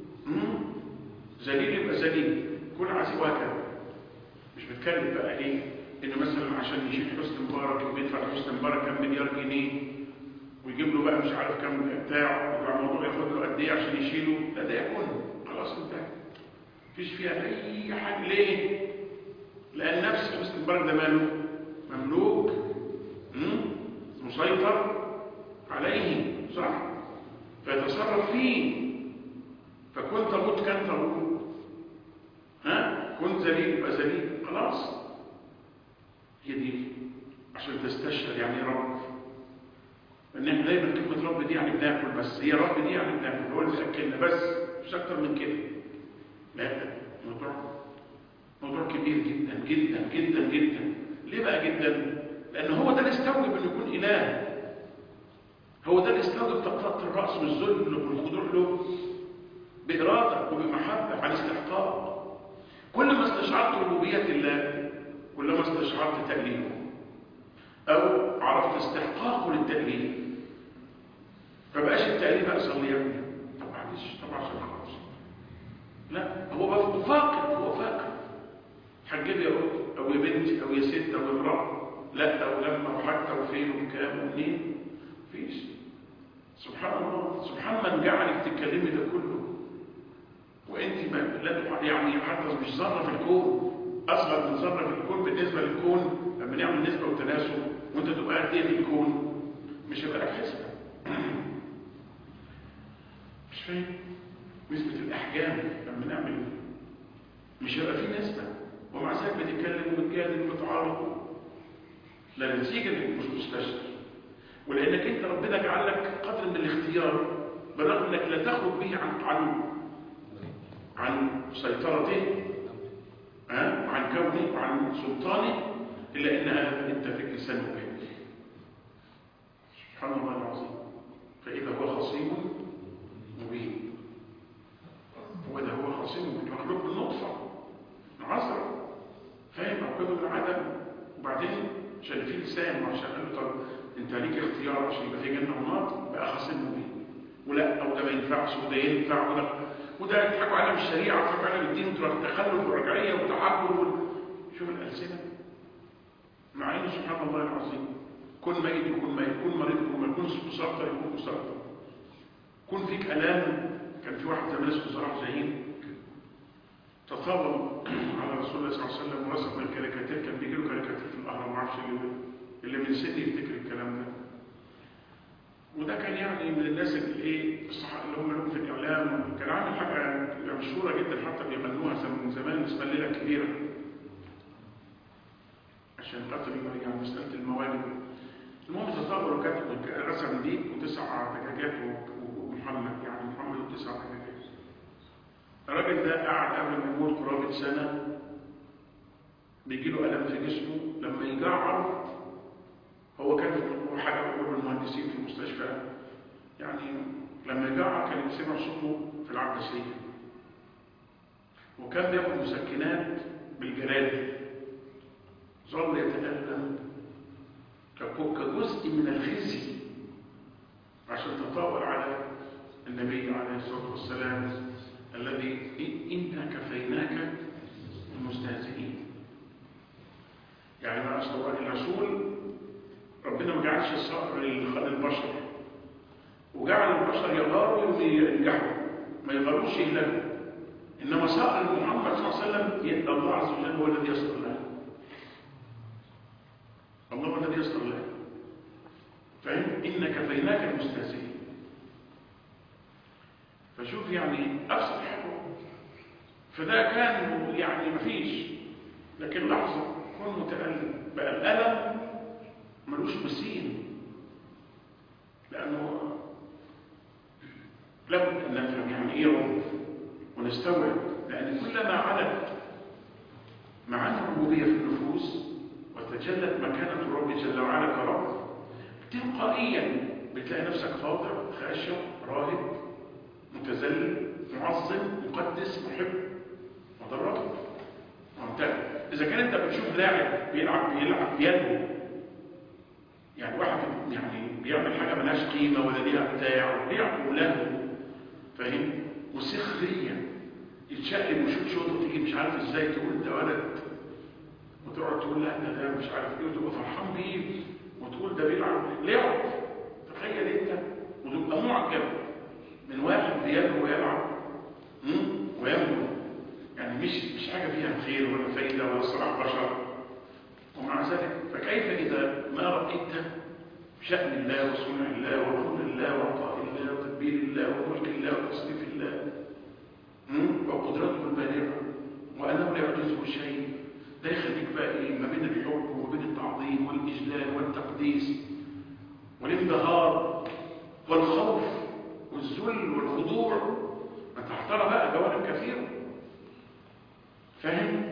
ذليل يبقى ذليل كل عزيز وهكذا مش بتكلم بقى ايه انه مثلا عشان يشيل حسن مبارك ويدفع لحسن مبارك كام مليار جنيه ويجيب له بقى مش عارف كام بتاع يبقى الموضوع ياخد له قد ايه عشان يشيله لا ده يكون خلاص انتهى مفيش فيها اي حاجه ليه؟ لان نفس حسن مبارك ده ماله؟ مملوك مسيطر عليه صح فيتصرف فيه فكنت تموت كان تموت ها كنت ذليل يبقى ذليل خلاص هي دي عشان تستشعر يعني رب ان احنا دايما كلمه رب دي يعني بناكل بس هي رب دي يعني بناكل هو اللي بياكلنا بس مش اكتر من كده لا موضوع موضوع كبير جدا جدا جدا جدا ليه بقى جدا لان هو ده اللي استوجب انه يكون اله هو ده اللي استوجب تقطيع الراس والذل والخضوع له باراده وبمحبه عن استحقاق كل ما استشعرت ربوبيه الله كلما استشعرت تأليفه أو عرفت استحقاقه للتأليف فبقاش التأليف أصل يا ابني طب معلش طب عشان خلاص لا هو فاقد هو فاقد حجب يا أخت أو يا بنتي أو يا ست أو يا امرأة لا أو لما وحتى وفين وكام ومنين مفيش سبحان الله سبحان من جعلك تتكلمي ده كله وانت ما لا يعني حتى مش ذره في الكون اصغر من ذره في الكون بالنسبه للكون لما نعمل نسبه وتناسب وانت تبقى قد ايه في الكون مش هيبقى لك حسبه مش فاهم نسبه الاحجام لما نعمل مش هيبقى في نسبه ومع ذلك بتتكلم وبتجادل وبتعارض لا نتيجة انك مش مستشعر ولانك انت ربنا جعل لك قدر من الاختيار بالرغم انك لا تخرج به عن عن عن سيطرته ها وعن كونه وعن سلطانه الا ان هذا انت فيك انسان مبين سبحان الله العظيم فاذا هو خصيم مبين وإذا هو خصيم مخلوق من نطفة من عذرة فاهم أوجده من عدم وبعدين عشان في لسان وعشان قال له طب أنت ليك اختيار عشان يبقى في جنة ونار بقى خصيم مبين ولا أو ده ما ينفعش وده ينفع وده وده يضحكوا على الشريعة ويضحكوا على الدين والتخلف والرجعية والتحكم وال... شوف الألسنة مع إنه سبحان الله العظيم كن ميت يكون ميت كن مريض يكون مريض كن مسرطر يكون مسرطر كن فيك ألام كان في واحد زمان اسمه صلاح جاهين تطاول على رسول الله صلى الله عليه وسلم ورسم الكاريكاتير كان بيجي له كاريكاتير في الاهرام ما اعرفش اللي اللي من سني يفتكر الكلام ده وده كان يعني من الناس اللي ايه الصح اللي هم لهم في الاعلام كان عامل حاجه مشهوره جدا حتى بيغنوها من زمان اسمها الليله الكبيره عشان خاطر يعني مساله الموالد المهم تطاول وكتب رسم دي وتسع دجاجات ومحمد يعني محمد وتسع دجاجات الراجل ده قعد قبل ما يموت قرابة سنة بيجي له ألم في جسمه لما يجعر هو كان هو حاجة من المهندسين في المستشفى يعني لما يجعر كان يسمع صوته في العباسية وكان بياخد مسكنات بالجلال ظل يتألم كجزء من الخزي عشان تطاول على النبي عليه الصلاة والسلام الذي إنا كفيناك المستهزئين يعني ما أصدر الرسول ربنا ما جعلش الصقر للبشر وجعل البشر يغاروا وينجحوا ما يغاروش يهلكوا إنما صقر محمد صلى الله عليه وسلم الله عز وجل هو الذي يصدر له الله هو الذي يصدر له فاهم إن كفيناك المستهزئين فشوف يعني أبسط حاجة فده كان يعني مفيش لكن لحظة كن متألم بقى الألم ملوش مسين لأنه لابد أن نفهم يعني إيه رب ونستوعب لأن كلما علت معاني الربوبية في النفوس وتجلت مكانة الرب جل وعلا كرب تلقائيا بتلاقي نفسك خاضع خاشع راهب متذلل معظم مقدس محب وده ممتاز اذا كان انت بتشوف لاعب بيلعب بيلعب بيده يعني واحد يعني بيعمل حاجه ملهاش قيمه ولا ليها بتاع بيلعب ولهو فاهم وسخريه يتشقلب وشوط شوط وتيجي مش عارف ازاي تقول ده ولد وتقعد تقول لا ده ده مش عارف ايه وتبقى فرحان بيه وتقول ده بيلعب لعب تخيل انت وتبقى معجب من واحد بيده ويلعب ويملك يعني مش مش حاجة فيها خير ولا فايدة ولا صلاح بشر ومع ذلك فكيف إذا ما رأيت شأن الله وصنع الله وقول الله وعطاء الله وتدبير الله وملك الله وتصريف الله وقدرته البالغة وأنه لا يعجزه شيء ده يخليك بقى إيه ما بين الحب وما بين التعظيم والإجلال والتقديس والانبهار والخوف والذل والخضوع ما تحترى بقى جوانب كثيرة فاهم؟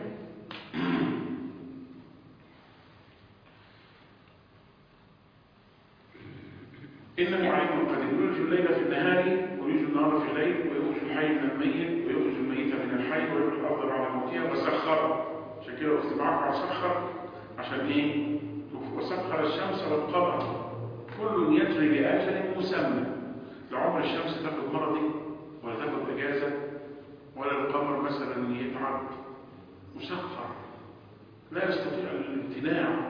إنه عليم قدير يولج الليل في النهار ويولج النهار في الليل ويخرج الحي من الميت ويخرج الميت من الحي ويخرج الأرض بعد موتها وسخر عشان كده قلت معاك على سخر عشان إيه؟ وسخر الشمس والقمر كل يجري لأجل مسمى لعمر الشمس تاخد مرضي ولا تاخد اجازه ولا القمر مثلا يتعب مسخر لا يستطيع الامتناع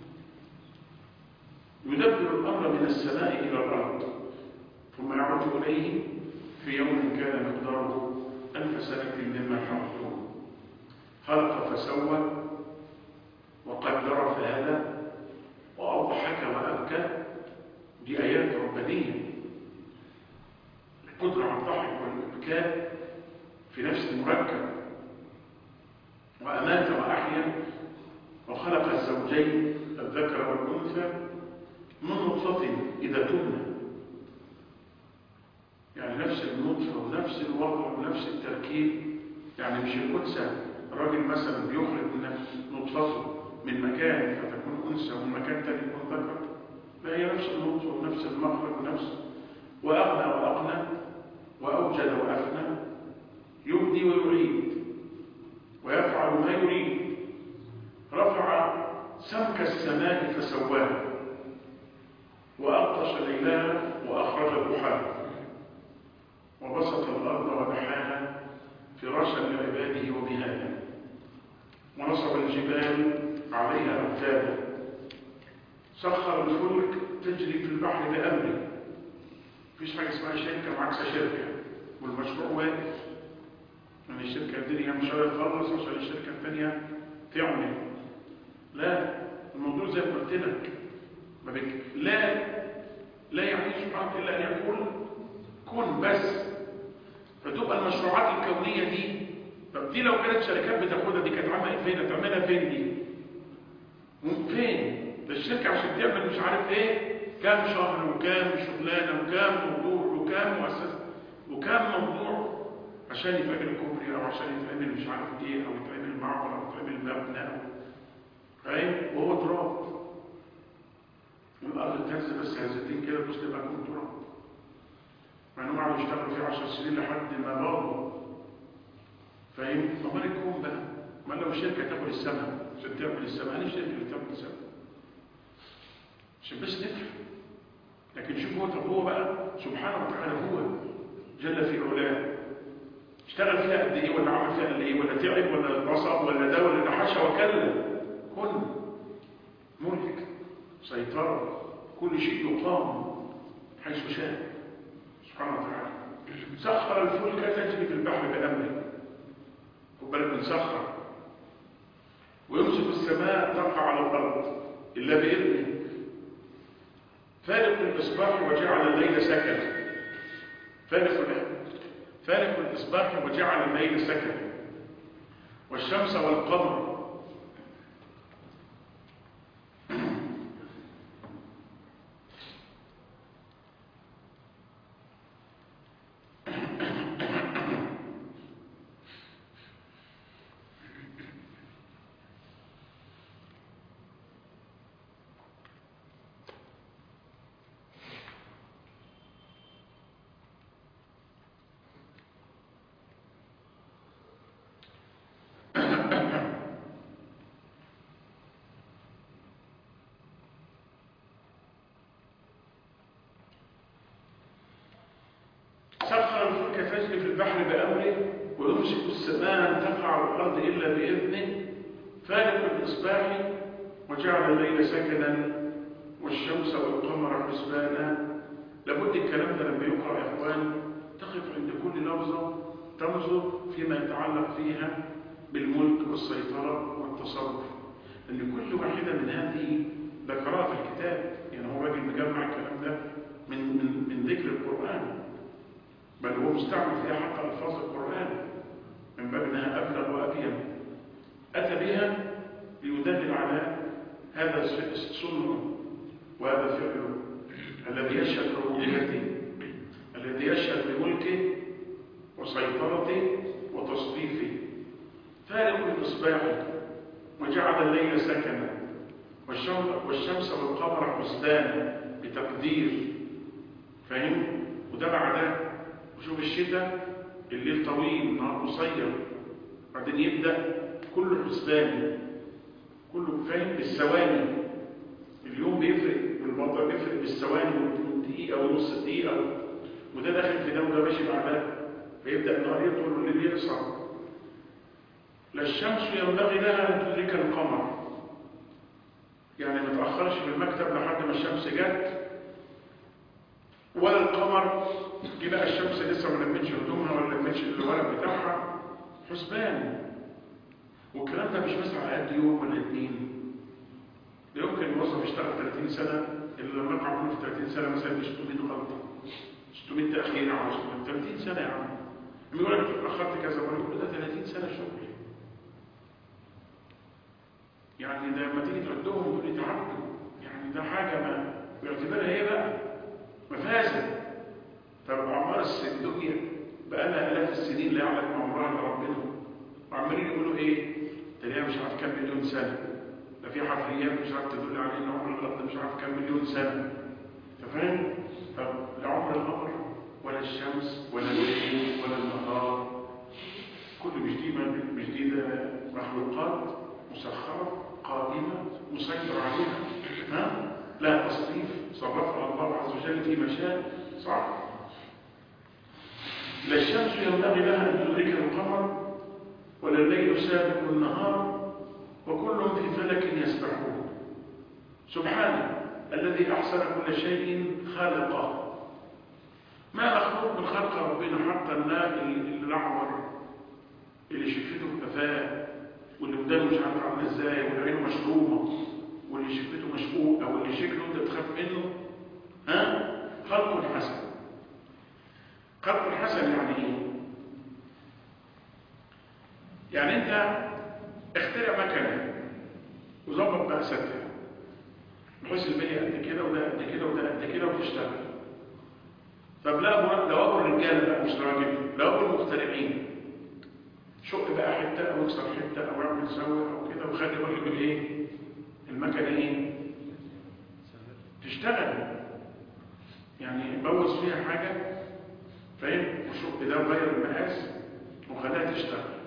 يدبر الامر من السماء الى الارض ثم يعرج اليه في يوم كان مقداره الف سنه مما تعدون خلق فسوى وقدر فهدى واضحك وابكى دي ايات ربانيه القدرة على الضحك والإبكاء في نفس المركب وأمات وأحيا وخلق الزوجين الذكر والأنثى من نطفة إذا تمنى يعني نفس النطفة ونفس الوضع ونفس التركيب يعني مش الأنثى الراجل مثلا بيخرج من نطفته من مكان فتكون أنثى ومن مكان تاني يكون ذكر لا هي نفس النطفة ونفس المخرج ونفس وأغنى وأقنى وأوجد وأفنى يبدي ويعيد ويفعل ما يريد رفع سمك السماء فسواها وأغطش ليلها وأخرج ضحاها وبسط الأرض ودحاها فراشا لعباده وبهاها ونصب الجبال عليها أوتادا سخر الفلك تجري في البحر بأمره مفيش حاجة اسمها شركة معاكسة شركة والمشروع واقف يعني الشركة الدنيا مش هتخلص عشان الشركة الثانية تعمل لا الموضوع زي ما قلت لك ما بك... لا لا يعني سبحانه الا ان يقول كن بس فتبقى المشروعات الكونيه دي طب دي لو كانت شركات بتاخدها دي كانت عملت فين هتعملها فين دي فين ده الشركه عشان تعمل مش عارف ايه كام شهر وكام شغلانه وكام موضوع وكام مؤسسه وكام موضوع عشان يتعمل كوبري او عشان يتعمل مش عارف ايه او يتعمل معبر او يتعمل مبنى او فاهم وهو تراب والارض تهز بس هزتين كده بص تبقى تكون تراب مع انهم قعدوا يشتغلوا فيه 10 سنين لحد ما باضوا فاهم امال الكون بقى ما لو الشركه تاخد السماء عشان تعمل السماء انا الشركه اللي تعمل السماء عشان بس نفهم لكن شوف هو طب هو بقى سبحانه وتعالى هو جل في علاه اشتغل فيها قد ايه ولا عمل فيها قد ايه ولا تعب ولا بصب ولا ده ولا ده حاشا وكلا كن ملك سيطرة كل شيء يقام حيث شاء سبحانه وتعالى سخر الفلك تجري في البحر بأمره خد بالك من سخر ويمسك السماء تقع على الأرض إلا بإذنه فالق الإصباح وجعل الليل سكنا فالق فالق الإصباح وجعل الليل سكنا والشمس والقمر سخر الفلك تجري في البحر بأمره ويمسك السماء أن تقع على الأرض إلا بإذنه فالق الإصباح وجعل الليل سكنا والشمس والقمر حسبانا لابد الكلام ده لما يقرأ يا إخوان تقف عند كل لفظة تنظر فيما يتعلق فيها بالملك والسيطرة والتصرف لأن كل واحدة من هذه ذكرها في الكتاب يعني هو راجل مجمع الكلام ده من من من ذكر القرآن بل هو مستعمل فيها حتى الفاظ القران من باب انها ابلغ وابين اتى بها ليدلل على هذا السنه وهذا فعله الذي يشهد بربوبيته الذي يشهد بملكه وسيطرته وتصريفه فارق الاصباح وجعل الليل سكنا والشمس والقمر حسبانا بتقدير فاهم وده بعد وشوف الشتاء الليل طويل النهار قصير بعدين يبدا كله حسبان كله فاهم بالثواني اليوم بيفرق والوضع بيفرق بالثواني والدقيقه ونص دقيقه وده داخل في ده وده ماشي مع ده فيبدا النهار يطول والليل يقصر لا الشمس ينبغي لها ان تدرك القمر يعني ما تاخرش في المكتب لحد ما الشمس جت ولا القمر دي بقى الشمس لسه ما لمتش هدومها ولا لمتش الورق بتاعها حسبان والكلام ده مش بس على قد يوم ولا اتنين ده يمكن الموظف يشتغل 30 سنه اللي لما يقع منه في 30 سنه مثلا 600 غلطه 600 تاخير على 30 سنه يا عم يقول لك اتاخرت كذا مره يقول ده 30 سنه شغل يعني ده لما تيجي تعدهم تقول لي تعدوا يعني ده حاجة ما باعتبارها ايه بقى مفازة طب أعمار الدنيا بقى لها آلاف السنين لا يعلم عمرها إلا ربنا وعمالين يقولوا ايه تلاقيها مش عارف كام مليون سنة ده في حفريات مش عارف تدل عليه ان عمر الارض مش عارف كام مليون سنة انت فاهم؟ طب لا عمر القمر ولا الشمس ولا الليل ولا النهار كل مش دي مش دي ده مخلوقات مسخرة قائمة مسيطر عليها ها؟ لا تصريف صرفها الله عز وجل في مشاء صح؟ لا الشمس ينبغي لها أن تدرك القمر ولا الليل سابق النهار وكل في فلك يسبحون سبحانه الذي أحسن كل شيء خلقه ما مخلوق من خلق ربنا حتى الناء الأعور اللي شفته قفاه واللي ودانه مش عارف عامله ازاي واللي عينه مشرومه واللي شفته مشقوقه واللي شكله انت تخاف منه ها خلق حسن خلق حسن يعني ايه يعني انت اخترع مكنه وظبط بقى ستها بحيث البنية قد كده وده قد كده وده قد كده وتشتغل طب لا لو ابو الرجاله بقى مش راجل لو ابو المخترعين شق بقى حته او اكسر حته او اعمل سوي او كده وخلي بالك من ايه المكنه ايه تشتغل يعني بوظ فيها حاجه فاهم وشق ده وغير المقاس وخلاها تشتغل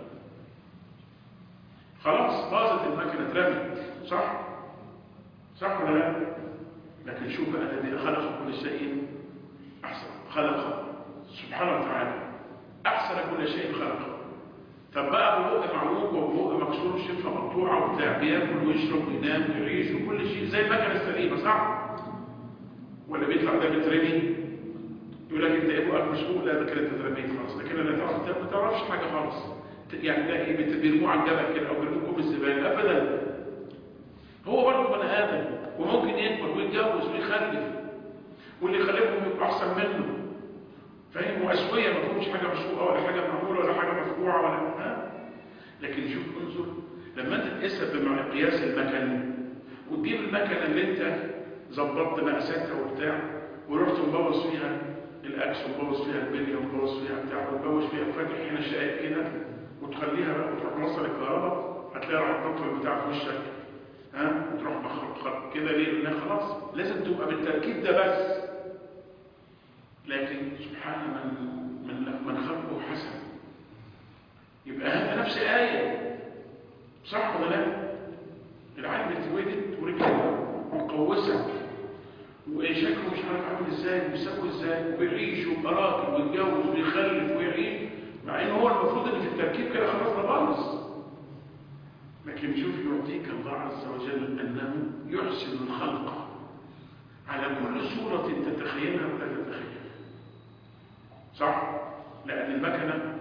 خلاص باظت المكنه اترمت صح صح ولا لا لكن شوف بقى الذي خلق كل شيء احسن خلق سبحانه وتعالى احسن كل شيء خلقه طب بقى ببق معوج وببق مكسور شفه مقطوعه وبتاع بياكل ويشرب وينام ويعيش وكل شيء زي المكنه السليمه صح ولا بيطلع ده بيترمي يقول لك انت ابو اكل مسؤول لا ده كده انت اترميت خلاص لكن لا تعرف ما تعرفش حاجه خالص يعني تلاقي بيرموه على الجبل كده او بيرموه في الزباله ابدا هو برضه بني ادم وممكن يكبر ويتجوز ويخلف واللي يخلفهم يبقى احسن منه فاهم واسويه ما فيهمش حاجه مشروعه ولا حاجه معموله ولا حاجه مفقوعه ولا ها لكن شوف انظر لما انت تقيسها بمقياس المكن وتجيب المكنه اللي انت ظبطت مقاساتها وبتاع ورحت مبوظ فيها الاكس ومبوظ فيها البليه ومبوظ فيها بتاع وتبوظ فيها وفاتح هنا شقائق كده وتخليها بقى وتروح موصل الكهرباء هتلاقي راح الدكتور بتاع في وشك ها وتروح مخرج كده ليه؟ لان خلاص لازم تبقى بالتركيب ده بس لكن سبحان من من من خلقه حسن يبقى هذا نفس آية صح ولا لا؟ العالم اتولد ورجله مقوسة وشكله مش عارف عامل ازاي وبيسوي ازاي وبيعيش ويبقى راجل ويتجوز ويخلف ويعيش مع ان هو المفروض ان في التركيب كده خلاص ده باظ لكن شوف يعطيك الله عز وجل انه يحسن الخلق على كل صورة تتخيلها ولا تتخيلها صح؟ لأن المكنة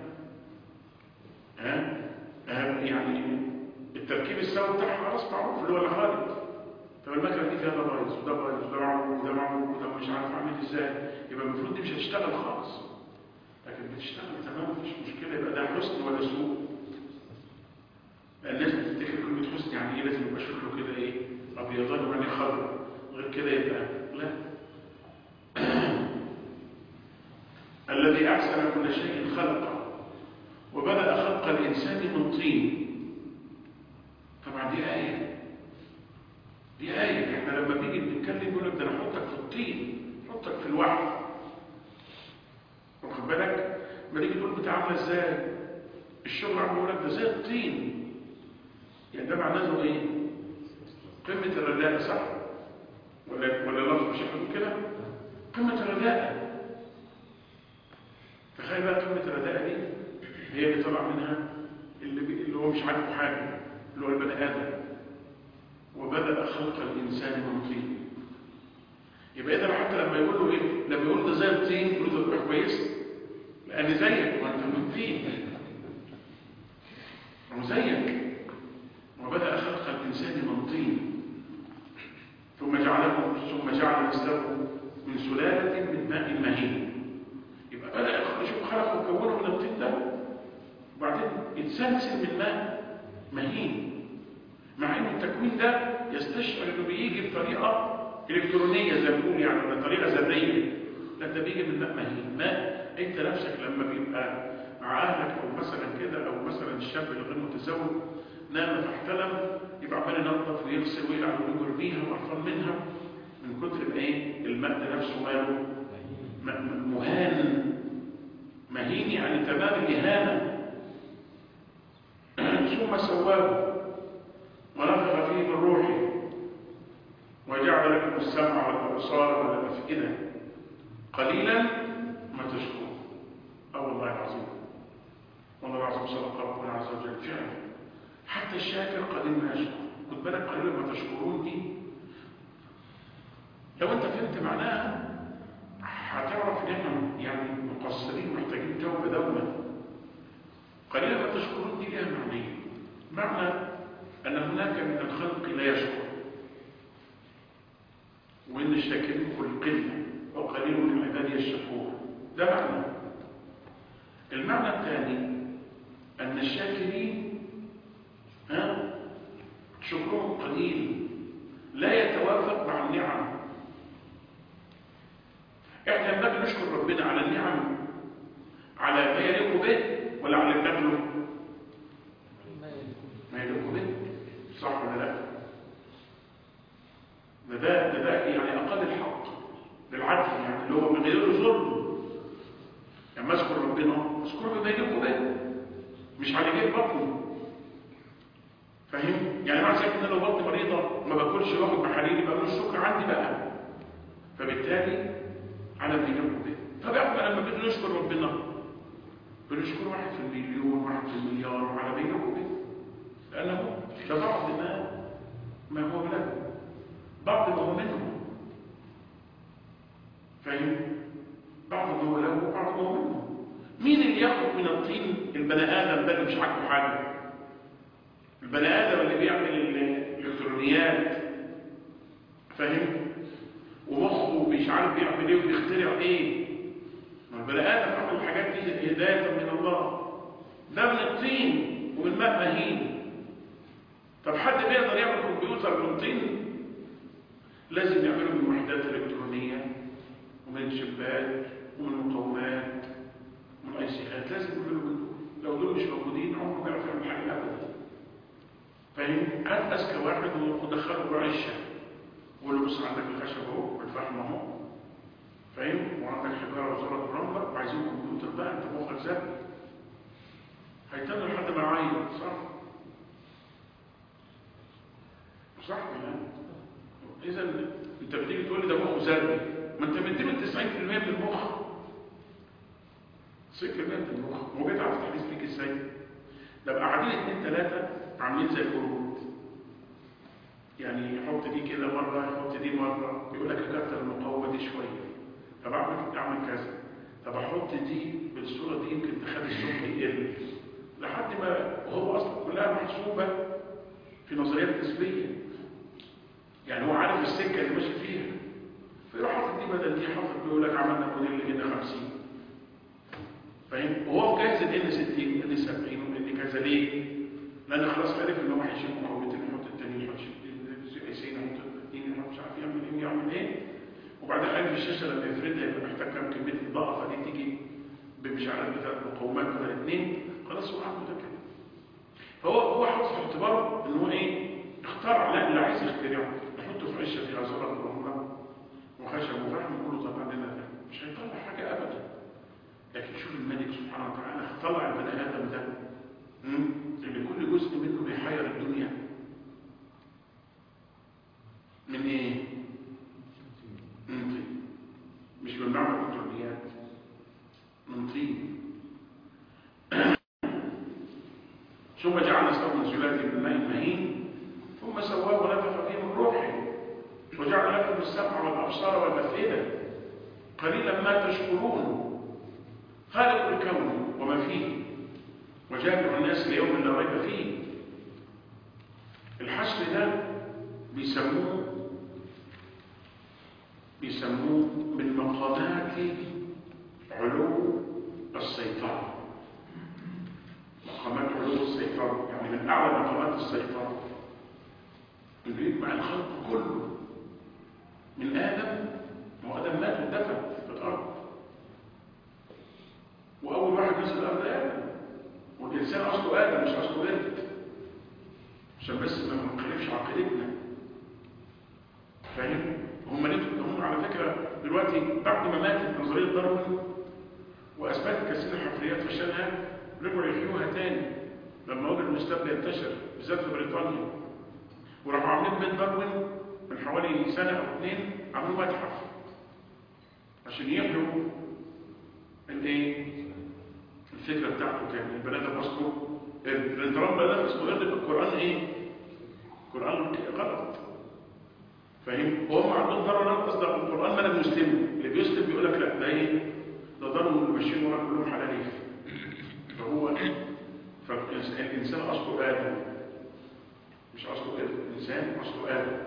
ها يعني التركيب السوي بتاعها خلاص معروف اللي هو الخالد طب المكنه دي فيها ده بايظ وده بايظ وده معمول وده معمول وده مش عارف عامل ازاي يبقى المفروض دي مش هتشتغل خالص لكن بتشتغل تمام مفيش مشكله يبقى ده حسن ولا سوء الناس بتفتكر كلمه حسن يعني ايه لازم يبقى شكله كده ايه ابيضان وعينيه خضر غير كده يبقى لا الذي احسن كل شيء خلقه وبدأ خلق الإنسان من طين طبعا دي آية دي آية احنا لما بنيجي بنتكلم يقول لك ده انا احطك في الطين احطك في الوحي واخد بالك ما تيجي تقول بتعامل ازاي الشغل عم يقول لك ده زي الطين يعني ده معناه انه ايه قمة الرداءة صح ولا ولا لفظ مش هنقول كده قمة الرداءة تخيل بقى قمة الرداءة دي هي اللي طلع منها اللي, بي... اللي هو مش عاجبه حاجه اللي هو البني ادم وبدا خلق الانسان من طين يبقى اذا حتى لما يقول له ايه لما يقول ده زي الطين يقول له ده كويس لان زيك وانت من طين هو زيك وبدا خلق الانسان من طين ثم جعله ثم جعل مثله من سلاله من ماء مهين يبقى بدا يشوف خلقه وكونه من الطين ده وبعدين يتسلسل من ماء مهين مع ان التكوين ده يستشعر انه بيجي بطريقه الكترونيه زي ما بنقول يعني ولا طريقه ذريه لا ده بيجي من ماء مهين ماء انت نفسك لما بيبقى مع اهلك او مثلا كده او مثلا الشاب اللي غير متزوج نام فاحتلم يبقى عمال ينظف ويغسل ويلعب ويجر بيها وقرفان منها من كتر ما ايه الماء ده نفسه ماله مهان مهين يعني تمام الاهانه ثم سواه ونفخ فيه من روحه وجعل لكم السمع والابصار والافئده قليلا ما تشكرون اه والله العظيم والله العظيم صدق ربنا عز وجل فعلا حتى الشاكر قليل ما يشكر خد بالك قليلا ما تشكرون دي لو انت فهمت معناها هتعرف ان احنا يعني مقصرين محتاجين توبه دوما قليلا ما تشكرون دي لها معنيين معنى ان هناك من الخلق لا يشكر وان الشاكرين كل قله وقليل من عبادي الشكور ده معنى المعنى الثاني ان الشاكرين ها شكرهم قليل لا يتوافق مع النعم احنا ينبغي نشكر ربنا على النعم على ما يليق به ولا على اللي بناكله ما يليق به صح ولا لا ده ده ده, ده يعني اقل الحق بالعدل يعني اللي هو من غير ظلم لما اذكر ربنا اذكره بما يليق به مش على جيب بطني فاهم يعني معنى ذلك ان لو بطني مريضه وما باكلش واخد محاليل يبقى مش السكر عندي بقى فبالتالي على ما يليق به طب احنا لما بنيجي نشكر ربنا بنشكر واحد في المليون واحد في المليار وعلى ما يليق به لانه ده بعض ما ما هو له بعض ما هو منه فاهم بعض ما هو له وبعض ما هو منه مين اللي ياخد من الطين البني ادم ده اللي مش عاجبه حاجه البني ادم اللي بيعمل الالكترونيات فاهم ومخه مش عارف بيعمل ايه وبيخترع ايه ما البني ادم عمل الحاجات دي هدايه من الله ده من الطين ومن ماء مهين طب حد بيقدر يعمل كمبيوتر من طين لازم يعمله من وحدات الكترونيه ومن شبات ومن مقومات ومن اي سيات لازم يعملوا من دول لو دول مش موجودين عمره ما يعرف يعمل حاجه ابدا فاهم هات اذكى واحد ودخله جوه عشه وقول له بص عندك الخشب اهو والفحم اهو فاهم وعندك حجاره وزلط ورمله وعايزين كمبيوتر بقى انت مخك ذكي هيتم لحد ما يعيط صح صح ولا اذا انت بتيجي تقول لي ده مخه ذري ما انت مديله 90% من المخ 90% من المخ هو بيتعب في التحديث فيك ازاي ده بقى قاعدين اثنين ثلاثه عاملين زي القرود يعني يحط دي كده مره يحط دي مره يقول لك اكتر المقاومه دي شويه طب اعمل اعمل كذا طب احط دي بالصوره دي يمكن تخلي السكر يقل لحد ما وهو اصلا كلها محسوبه في نظريات نسبيه يعني هو عارف السكه اللي ماشي فيها فيروح حاطط دي بدل دي حاطط بيقول لك عملنا موديل هنا 50 فاهم وهو مجهز ال ان 60 ال 70 وال كذا ليه؟ لان خلاص عرف ان هو هيشيل مقاومتين يحط التاني يحط سين يحط الاثنين يحط مش عارف يعمل ايه ويعمل ايه وبعدين قال في الشاشه لما يفردها يبقى محتاج كام كميه اضاءه فدي تيجي مش عارف بتاعت مقاومات ولا اثنين خلاص هو عنده ده كده فهو هو حاطط في اعتباره ان هو ايه اخترع لا اللي عايز يخترعه يحطه في عشه فيها زلط ورمله وخشب وفحم يقول له طب عندنا ده مش هيطلع حاجه ابدا لكن شوف الملك سبحانه وتعالى طلع البني ادم ده اللي كل جزء منه بيحير الدنيا من ايه من طين مش من معمل الكترونيات من طين ثم جعل نسله من سلاله من ماء مهين ثم سواه ونفخ فيه من روحه وجعل لكم السمع والابصار والافئده قليلا ما تشكرون خالق الكون وما فيه وجامع الناس ليوم لا ريب فيه الحشر ده بيسموه بيسموه من مقامات علو السيطرة مقامات علو السيطرة يعني من أعلى مقامات السيطرة انه يجمع الخلق كله من ادم وادم مات ودفن في الارض واول واحد نزل الارض ادم والانسان اصله ادم مش اصله بنت عشان بس ما نخالفش عقيدتنا فاهم هم هم على فكره دلوقتي بعد ما ماتت نظريه داروين واثبتت كثير من الحفريات فشلها رجعوا يحيوها تاني لما وجدوا الاسلام بينتشر بالذات في بريطانيا وراحوا عاملين بيت داروين من حوالي سنه او اثنين عملوا متحف عشان يحيوا الايه الفكره بتاعته تاني البني ادم اصله لان طالما بني ادم اسمه قرد القران ايه؟ القران غلط فاهم؟ وهم عندهم ضرر قصد القران من المسلم اللي بيسلم بيقول لك لا ده ايه؟ ده ضرر اللي ماشيين ورا كلهم حلالين فهو فالإنسان أصله آدم مش أصله آدم الإنسان أصله آدم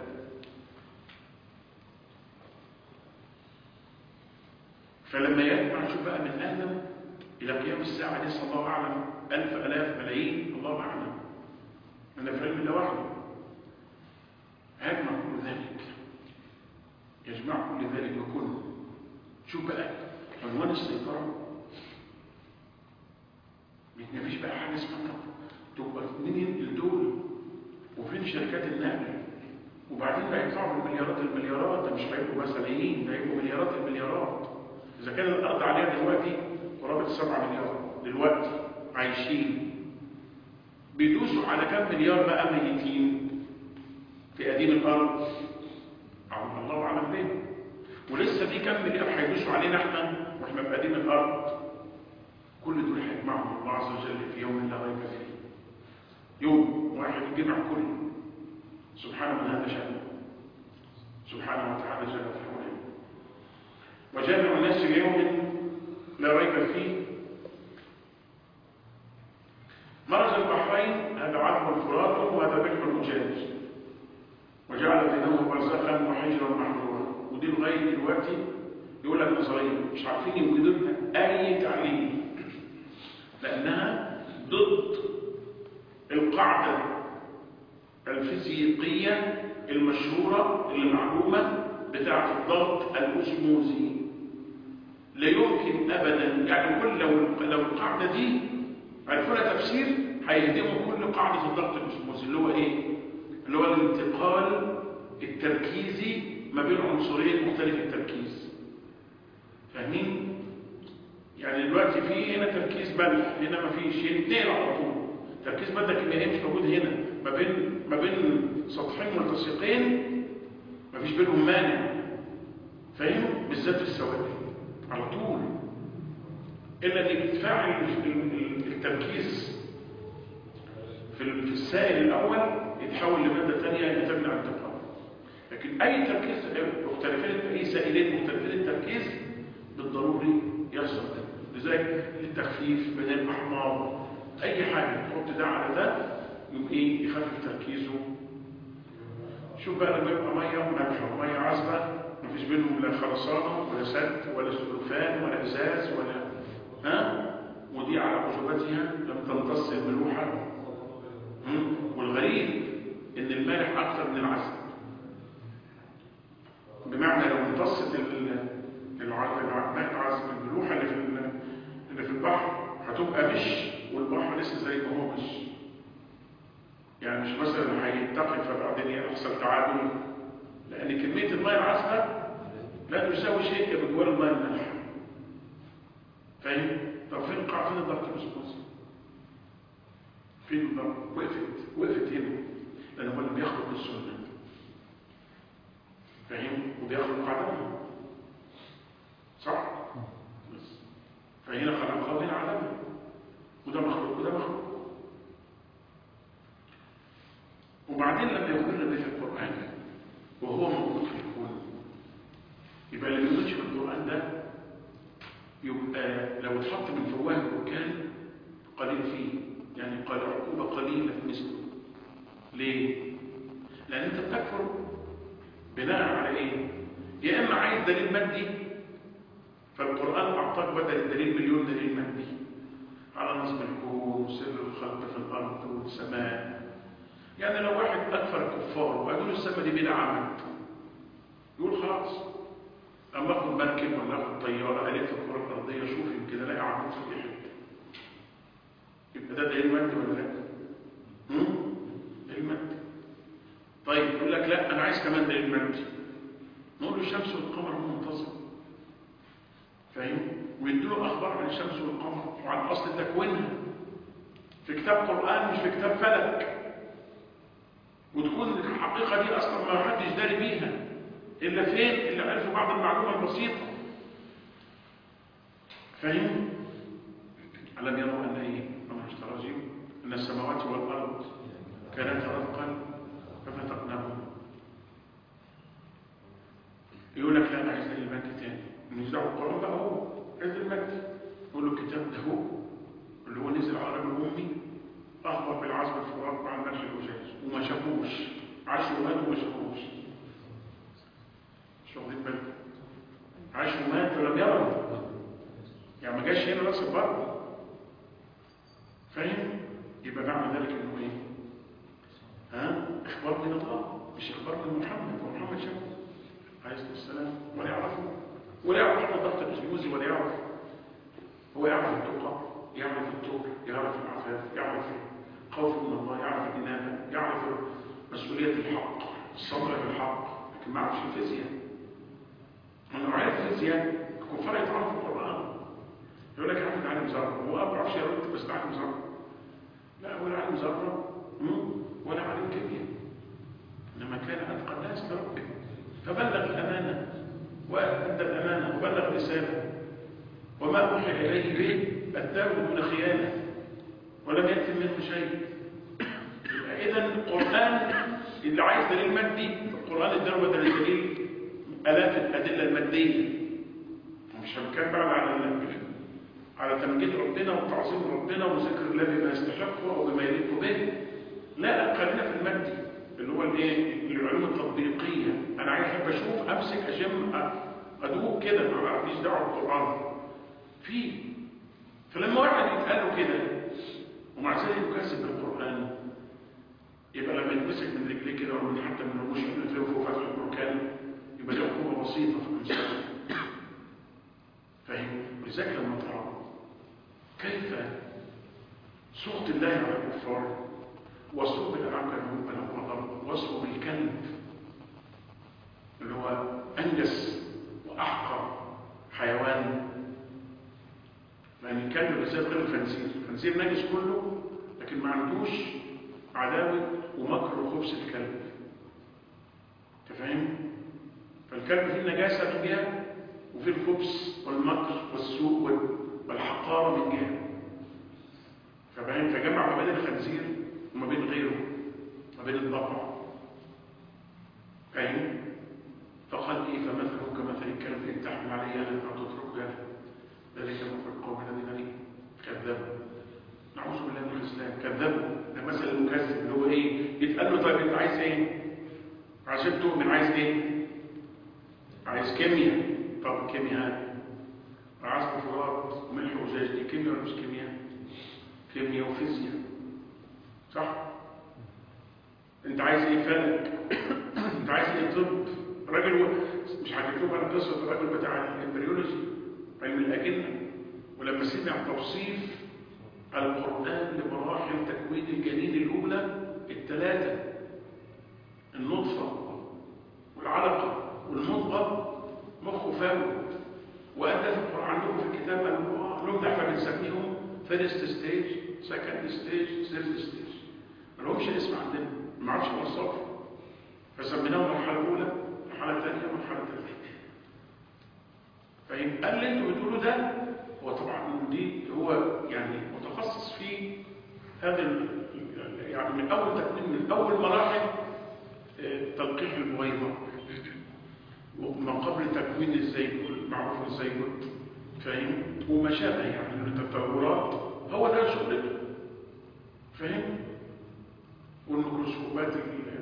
فلما يجمع شوف بقى من آدم إلى قيام الساعة لسه الله أعلم ألف ألاف ملايين الله أعلم أنا في علم الله وحده هيجمع كل ذلك يجمع كل ذلك وكله شوف بقى عنوان السيطرة ما فيش بقى حاجه اسمها تبقى مين ينقل دول وفين شركات النقل وبعدين بقى يدفعوا بالمليارات المليارات ده مش هيبقوا بس ملايين ده هيبقوا مليارات المليارات اذا كان الارض عليها دلوقتي قرابه 7 مليار دلوقتي عايشين بيدوسوا على كام مليار بقى ميتين في قديم الارض الله اعلم به ولسه في كام مليار هيدوسوا علينا احنا واحنا في قديم الارض كل دول هيجمعهم الله عز وجل في يوم لا ريب فيه يوم واحد يجمع كله سبحانه من هذا شأنه سبحانه وتعالى جل في علاه وجامع الناس ليوم لا ريب فيه مرج البحرين هذا عذب الفرات وهذا بحر الأجاج وجعل بينهما برزخا وحجرا محجورا ودي لغايه دلوقتي يقول لك نظريه مش عارفين يوجدوا لها اي تعليل لأنها ضد القاعدة الفيزيقية المشهورة اللي معلومة بتاعة الضغط الأسموزي لا يمكن أبدا يعني كل لو لو القاعدة دي عرفوا لها تفسير هيهدموا كل قاعدة الضغط الأسموزي اللي هو إيه؟ اللي هو الانتقال التركيزي ما بين عنصرين مختلف التركيز فاهمين؟ يعني دلوقتي في هنا تركيز ملح هنا ما فيش الاثنين على طول تركيز ماده كيميائيه مش موجود هنا ما بين ما بين سطحين ملتصقين ما فيش بينهم مانع فاهم بالذات في السوائل على طول الا ان بتفاعل التركيز في السائل الاول يتحول لماده ثانيه تمنع الانتقال لكن اي تركيز مختلفين اي سائلين مختلفين التركيز بالضروري يحصل لذلك التخفيف بدل الاحماض اي حاجه تحط ده على ده يبقى ايه يخفف تركيزه شوف بقى لما يبقى ميه مالحه وميه عذبه مفيش بينهم لا خرسانه ولا سد ولا سلوفان ولا ازاز ولا ها ودي على عجوبتها لم تمتص الملوحه والغريب ان المالح اكثر من العسل بمعنى لو امتصت الماء العذب الملوحه اللي في اللي في البحر هتبقى مش والبحر لسه زي ما هو مش يعني مش مثلا هيتقي فبعدين يحصل تعادل لان كميه الماء العذبه لا تساوي شيء بجوار الماء المالح فاهم طب فين القاع فين الضغط الاسبوعي فين الضغط وقفت وقفت هنا لان هو اللي بيخلق السنه فاهم وبيخلق عدمها صح بس فهنا خلقها وهنا عدمها وده مخلوق وده مخلوق وبعدين لما يكون النبي في القرآن وهو موجود في الكون يبقى اللي بيوجدش في القرآن ده يبقى لو اتحط من فواه البركان قليل فيه يعني قال عقوبة قليلة في مثله ليه؟ لأن أنت بتكفر بناء على إيه؟ يا إما عايز دليل مادي فالقرآن أعطاك بدل الدليل مليون دليل مادي على نظم الكون وسر الخلق في الأرض والسماء يعني لو واحد اكفر الكفار وقالوا له السما دي بلا عمل يقول خلاص اما اخد مركب ولا اخد طياره الف الكره الارضيه اشوف يمكن الاقي عمود في اي حته يبقى ده دليل مادي ولا لا؟ هم؟ دليل مادي طيب يقول لك لا انا عايز كمان دليل مادي نقول له الشمس والقمر منتظم فاهم ويدوا اخبار عن الشمس والقمر وعن اصل تكوينها في كتاب قران مش في كتاب فلك وتكون الحقيقه دي اصلا ما حدش داري بيها الا فين الا عرفوا بعض المعلومه البسيطه فاهم الم يروا ان ايه امر التراجيم ان السماوات والارض كانتا رتقا ففتقناهما يقول لك لا انا عايز دليل مادي تاني نزعوا القران بقى هو عايز دليل مادي يقول له الكتاب ده هو اللي هو نزل على العرب الامي اخبر بالعزم الفرات مع الملح الوجاج وما شافوش عاشوا وماتوا وما شافوش مش واخدين بالكم عاشوا ومات ولم يروا يعني ما جاش هنا راس البر فاهم يبقى معنى ذلك انه ايه ها اخبار من الله مش اخبار من محمد ومحمد شافه عليه الصلاه والسلام ولا يعرفه ولا يعرف حتى ضغط الاسموزي ولا يعرف هو يعرف التقى يعرف الطور يعرف العفاف يعرف خوف من الله يعرف الإنابة يعرف مسؤولية الحق الصبر بالحق لكن ما يعرفش الفيزياء من لو عرف الفيزياء الكفار يتعرفوا القرآن يقول لك عارف عالم ذرة هو ما يعرفش يرد بس عالم ذرة لا ولا عالم ذرة ولا عالم كيمياء إنما كان أتقى الناس لربه فبلغ الأمانة وأدى الأمانة وبلغ الرسالة وما أوحي إليه به أداه دون خيانة ولم يأتي منه شيء إذا القرآن اللي عايز دليل مادي القرآن اداله بدل الدليل آلاف الأدلة المادية مش هنتكلم بقى على على تمجيد ربنا وتعظيم ربنا وذكر الله بما يستحقه وبما يليق به لا خلينا في المادي اللي هو الايه العلوم التطبيقيه انا عايز احب اشوف امسك اشم ادوق كده ما عنديش دعوه بالقران في فلما واحد يتقال له كده ومع ذلك يكذب بالقران يبقى لما يتمسك من رجليه كده او من حتى من رموش يتلوه فوق فتح البركان يبقى دي عقوبه بسيطه في الانسان فاهم ولذلك لما ترى كيف سخط الله على الكفار وصفه بالألعاب كانوا بلهم غضب وصفه بالكلب اللي هو أنجس وأحقر حيوان يعني الكلب بالذات غير الخنزير الخنزير نجس كله لكن ما عندوش عداوة ومكر وخبث الكلب انت فاهم؟ فالكلب فيه النجاسة من جهة وفيه الخبث والمكر والسوء والحقارة من جهة فبعين فجمع ما بين الخنزير وما بين غيره ما بين الضبع فاهم فقال ايه فمثله كمثل الكلب ان تحمل عليه يلد او تتركه يلد ذلك مثل القوم الذين ايه كذبوا نعوذ بالله من الخذلان كذبوا ده مثل المكذب اللي هو ايه يتقال له طيب انت عايز ايه عشان تؤمن عايز ايه عايز كيمياء طب كيمياء عايز فرات وملح وزاج دي كيمياء ولا مش كيمياء كيمياء وفيزياء صح انت عايز ايه فلك انت عايز ايه طب راجل و... مش هتكتب على قصه الراجل بتاع الامبريولوجي علم الاجنه ولما سمع توصيف القران لمراحل تكوين الجنين الاولى الثلاثه النطفه والعلقه والمضغه مخه فاول وادى في القران عندهم في الكتاب لهم ده احنا بنسميهم فيرست ستيج سكند ستيج ثيرد ستيج ما لهمش اسم عندنا ما عرفش نوصفه فسميناهم المرحله الاولى المرحله الثانيه المرحله الثالثه فيبقى اللي انتوا بتقولوا ده هو طبعا دي هو يعني متخصص في هذا يعني من اول تكوين من اول مراحل تلقيح البويضه وما قبل تكوين الزيجوت معروف الزيجوت فاهم وما شابه يعني من التطورات هو ده شغلته فاهم والميكروسكوبات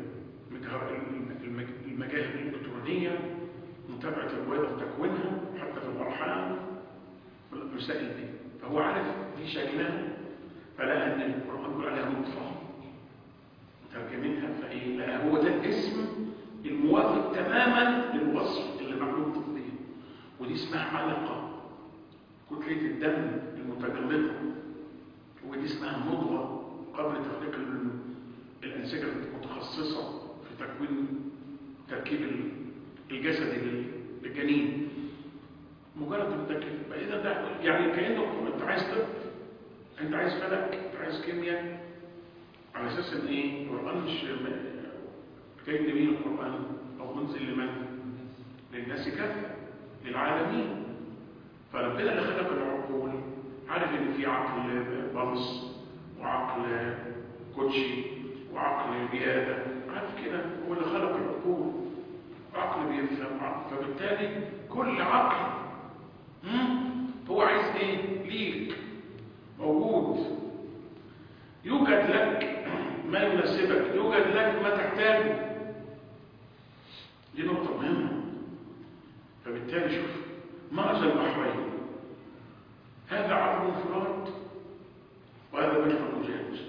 المجاهر الالكترونيه متابعه البويضه في تكوينها حتى في المرحله والمسائل دي فهو عارف دي شكلها فلقى ان القران بيقول عليها نطفه ترجمتها فايه لا هو ده الاسم الموافق تماما للوصف اللي معلوم تطبيق ودي اسمها علقه كتله الدم المتجلطه ودي اسمها مضغه قبل تخليق الانسجه المتخصصه في تكوين تركيب الجسدي للجنين مجرد التكليف فاذا ده يعني كانه انت عايز طب انت عايز فلك انت عايز كيمياء على اساس ان ايه القران مش جاي لمين القران او منزل لمن للناس كافه للعالمين فربنا اللي خلق العقول عارف ان في عقل بلص وعقل كوتشي وعقل رياده عارف كده هو اللي خلق العقول عقل بيفهم عقل فبالتالي كل عقل هو عايز ايه ليك موجود يوجد لك ما يناسبك يوجد لك ما تحتاجه دي نقطة مهمة فبالتالي شوف مرج البحرين هذا عبر فرات وهذا بحر مجاز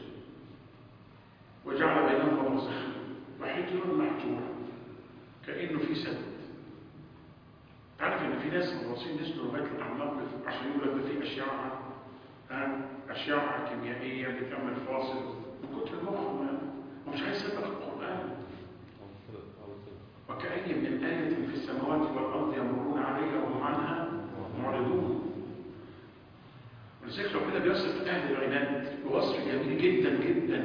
وجعل بينهما برزخا وحجر محجور كأنه في سد تعرف ان في ناس مغواصين نزلوا لغايه الاعماق عشان يقول لك في اشعه اشعه كيميائيه بتعمل فاصل من كتر المخ ومش عايز يصدق القران وكأي من آية في السماوات والأرض يمرون عليها وهم عنها معرضون ولذلك ربنا بيصف أهل العناد بوصف جميل جدا جدا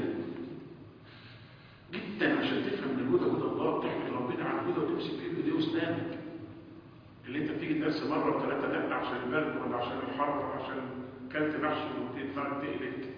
جدا عشان تفهم ان الهدى هدى الله تحمد ربنا على الهدى وتمسك فيه بايديه واسنانك اللي انت بتيجي درس مره وثلاثه لا عشان البرد ولا عشان الحر ولا عشان كلت محشي وتدماغك تقلت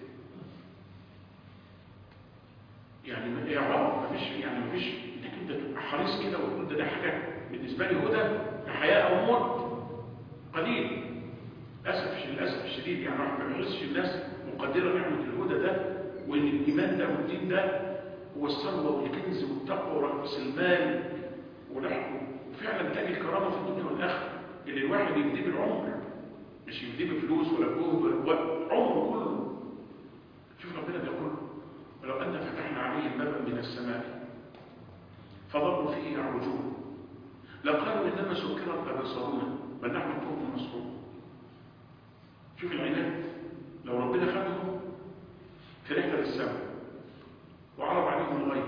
يعني ما يا رب مفيش يعني مفيش انك انت تبقى حريص كده وتقول ده ده حاجه بالنسبه لي هدى حياه او موت قليل للاسف للاسف الشديد يعني ما بيحسش الناس مقدره نعمه الهدى ده وان الايمان ده والدين ده هو الثروه والكنز والتقوى ورأس المال ولحمه وفعلا تلاقي الكرامه في الدنيا والاخره اللي الواحد يمديه بالعمر مش يمديه بفلوس ولا بجهد ولا بوقت عمره كله شوف ربنا بيقول ولو ان فتحنا عليهم بابا من السماء فضلوا فيه يعرجون لقالوا انما سكرت ابصارنا بل نحن قوم مسحور شوف العناد لو ربنا خدهم في رحله للسماء وعرض عليهم الغيب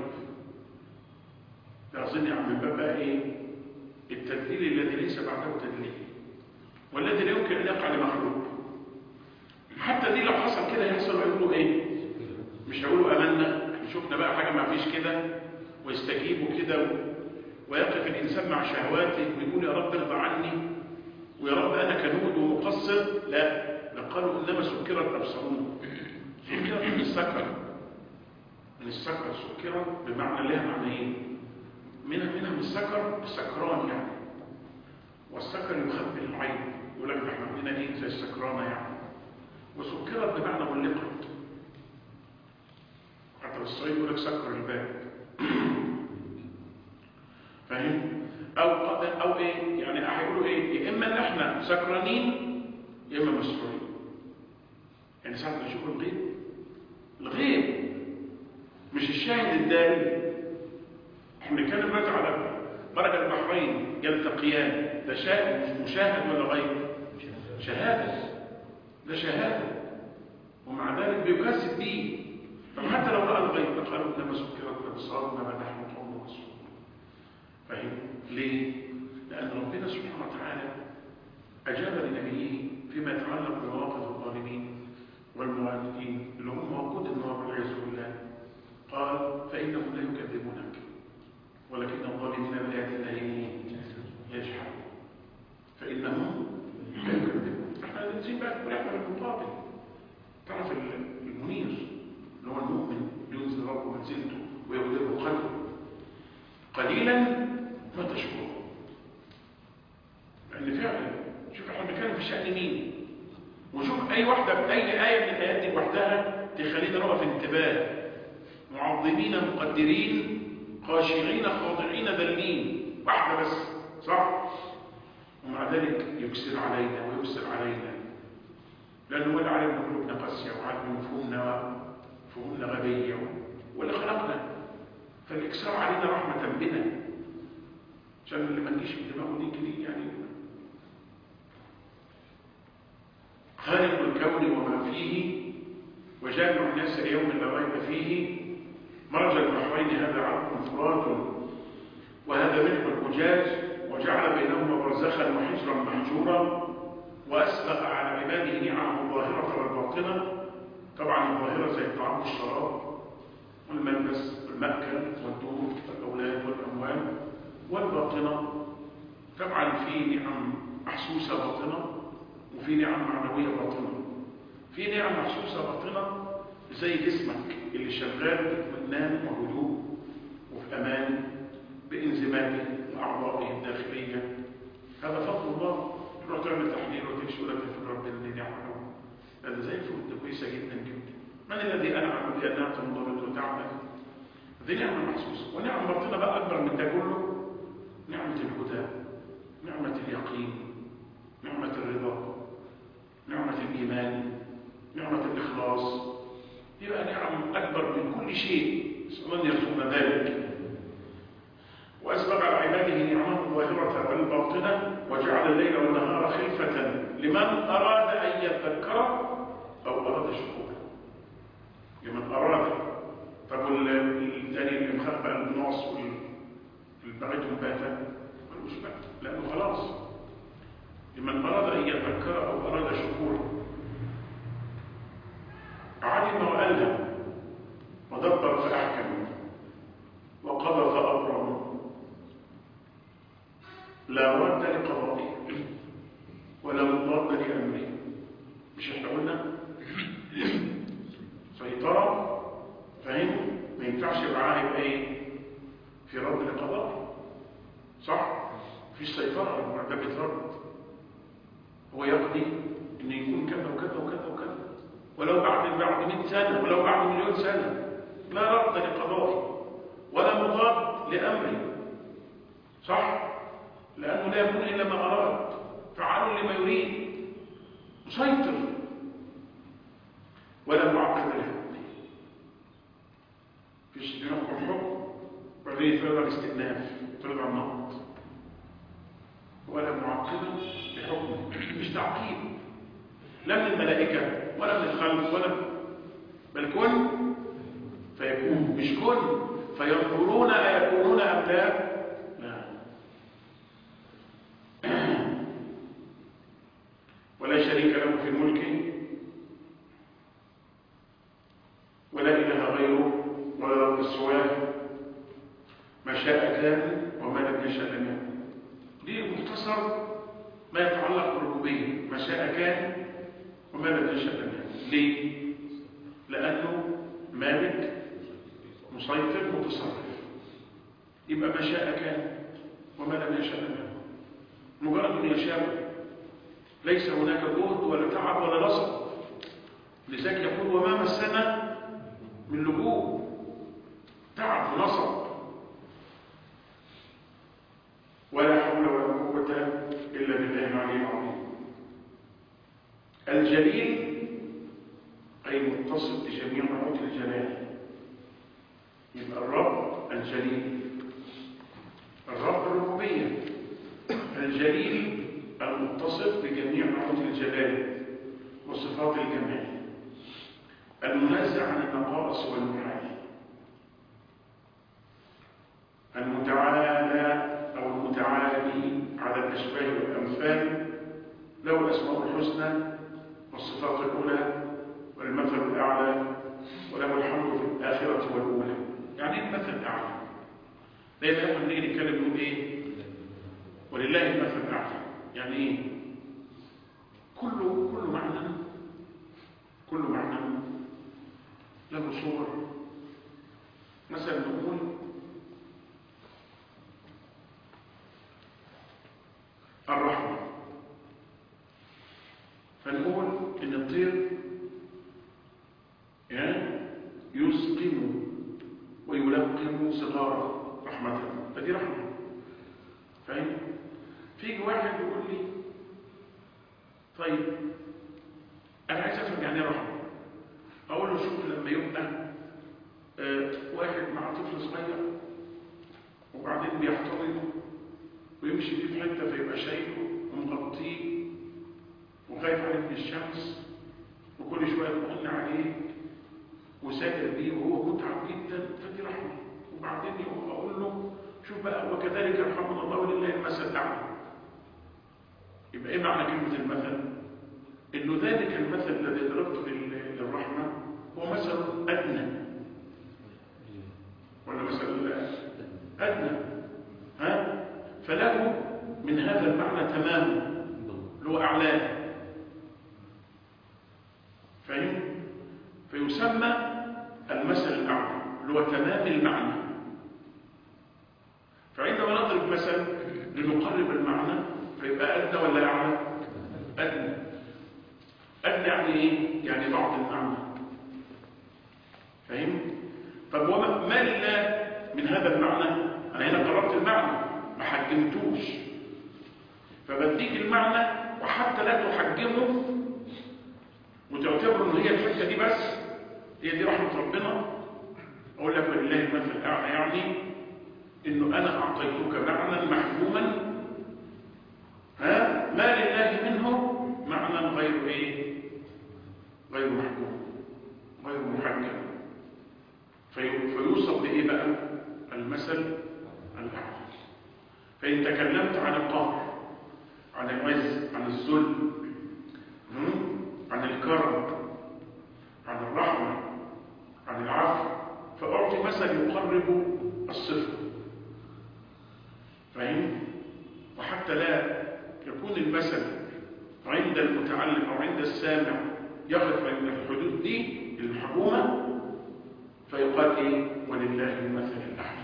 ده اظن من باب بقى ايه التدليل الذي ليس بعده تدليل والذي لا يمكن ان يقع لمخلوق حتى دي لو حصل كده يحصل ويقولوا ايه مش هيقولوا امنا احنا شفنا بقى حاجه ما فيش كده ويستجيبوا كده ويقف الانسان مع شهواته ويقول يا رب ارضى عني ويا رب انا كنود ومقصر لا لقالوا انما سكرت ابصارنا سكرت من السكر من السكر سكرت بمعنى لها معنيين منها منها من السكر السكران يعني والسكر يخبي العين يقول لك احنا عندنا ايه زي السكرانه يعني وسكرت بمعنى ملقت حتى بالصعيد يقول لك سكر الباب فاهم او او ايه يعني هيقولوا ايه يا اما ان احنا سكرانين يا اما مسحورين يعني ساعه ما نشوف الغيب الغيب مش الشاهد الداري احنا بنتكلم دلوقتي على مرج البحرين يلتقيان ده شاهد مشاهد ولا غيب شهاده ده شهاده ومع ذلك بيكذب بيه فحتى لو راى الغيب قالوا انما سكرت ابصارنا ما نحن قوم مسحور فاهم ليه لان ربنا سبحانه وتعالى اجاب لنبيه فيما يتعلق بمواقف الظالمين والمعاندين اللي هم وقود النار والعياذ بالله قال فانهم لا يكذبونك ولكن الظالمين بآيات الله يجحدون فإنهم لا يكذبون احنا ننزل بقى برحمة المقابل تعرف المنير اللي هو المؤمن ينزل ربه منزلته ويغلبه قدره قليلا ما تشكرون لأن فعلا شوف احنا بنتكلم في شأن مين وشوف أي واحدة أي آية من الآيات دي وحدها تخلينا نقف انتباه معظمين مقدرين خاشعين خاضعين ذلين واحدة بس صح ومع ذلك يكسر علينا ويكسر علينا لأنه ولا علم قلوبنا قاسية وعلم فهمنا فهمنا غبية ولا خلقنا خالق الكون وما فيه وجامع الناس ليوم لا ريب فيه مرج البحرين هذا عبد فرات وهذا ملح الحجاج وجعل بينهما برزخا وحجرا محجورا واسبق على عباده نعمه الظاهره والباطنه طبعا الظاهره زي الطعام والشراب والملبس والمأكل والدور والأولاد والأموال والباطنة طبعا في نعم محسوسة باطنة وفي نعم معنوية باطنة في نعم محسوسة باطنة زي جسمك اللي شغال باطمئنان وهدوء وفي أمان بانزمامه وأعضائه الداخلية هذا فضل الله تروح تعمل تحليل وتمشي ولا تفكر ربنا دي نعمة هذا زي الفل ده كويسة جدا جدا من الذي أنعم بأنها تنضبط وتعمل دي نعمة محسوسة ونعمة باطنة بقى أكبر من ده كله نعمة الهدى نعمة اليقين نعمة الرضا نعمة الإيمان نعمة الإخلاص يبقى نعم أكبر من كل شيء نسأل الله يرزقنا ذلك وأسبغ على عباده نعمه الظاهرة والباطنة وجعل الليل والنهار خلفة لمن أراد أن يذكر أو أراد شكورا لمن أراد طب الثاني اللي مخبى الناس والبغيتهم باتا ملوش بقى لأنه خلاص لمن أراد أن يذكر أو أراد شكورا علم وألهم ودبر فأحكم وقضى فأبرم لا رد لقضائه ولا مضاد لأمره مش احنا قلنا سيطرة فاهم ما ينفعش معاه يبقى ايه في رد لقضائه صح مفيش سيطرة ده بيترد هو يقضي ان يكون كذا وكذا وكذا وكذا ولو بعد بعد 100 سنة ولو بعد مليون سنة لا رد لقضائه ولا مضاد لأمره صح لأنه لا يكون إلا ما أراد فعال لما يريد مسيطر ولا معقد له فيش يحكم حكم بعدين يترضى الاستئناف يترضى النقد ولا معقد لحكمه مش تعقيد لا من الملائكة ولا من الخلق ولا بل كن فيكون مش كن فينظرون أيكونون أم لا لا ولا شريك له في ملكه ولا إله غيره ولا رب سواه ما شاء كان وما لم يشاء لم يكن دي مختصر ما يتعلق بالربوبية ما شاء كان وما لم يشاء لم يكن ليه؟ لأنه مالك مسيطر متصرف يبقى ما شاء كان وما لم يشاء لم يكن مجرد ان يشاء ليس هناك جهد ولا تعب ولا نصب لذلك يقول وما مسنا من لجوء تعب ونصب ولا حول ولا قوة إلا بالله العلي العظيم الجليل أي متصف بجميع نعوت الجلال يبقى الرب الجليل الرب الربوبية الجليل المتصف بجميع نعوت الجلال وصفات الجمال المنزع عن النقائص والمحال المتعالى أو المتعالي على الأشباه والأمثال له الأسماء الحسنى والصفات الأولى والمثل الأعلى وله الحمد في الآخرة والأولى يعني ايه المثل الأعلى دايما يقول نيجي نتكلم نقول إيه ولله المثل الأعلى يعني إيه كل كل معنى كل معنى له صور مثلا نقول الرحمة فنقول إن الطير يسقم ويلقم صغاره رحمة فدي رحمة فاهم؟ فيجي واحد يقول لي طيب أنا عايز أفهم يعني رحمة أقول له شوف لما يبقى آه واحد مع طفل صغير وبعدين بيحتضنه ويمشي بيه في حته فيبقى شايله ومغطيه وخايف عليه من الشمس وكل شويه تطن عليه وساجد بيه وهو متعب جدا فدي رحمه وبعدين يقوم اقول له شوف بقى وكذلك يرحمنا الله ولله المثل الاعلى يبقى ايه معنى كلمه المثل انه ذلك المثل الذي ضربته لل- للرحمه هو مثل ادنى ولا مثل ادنى ها فله من هذا المعنى تمامه اللي هو اعلاه فاهم فيسمى المثل الاعلى اللي هو تمام المعنى فعندما نضرب مثل لنقرب المعنى فيبقى ادنى ولا اعلى ادنى ادنى يعني ايه يعني بعض المعنى فاهم طب وما ما لله من هذا المعنى انا هنا قربت المعنى ما حجمتوش فبديك المعنى وحتى لا تحجمه وتعتبر ان هي الحته دي بس هي دي رحمه ربنا اقول لك ولله المثل الاعلى يعني انه انا اعطيتك معنى محكوما ها ما لله منه معنى غير ايه غير محكوم غير محكم في فيوصف بايه بقى المثل الاعلى فان تكلمت عن القهر عن العز عن الذل هم؟ عن الكرم عن الرحمه عن العفو فاعطي مثل يقرب الصفه فاهم وحتى لا يكون المثل عند المتعلم او عند السامع يقف عند الحدود دي المحكومه فيقال ايه ولله المثل الاعلى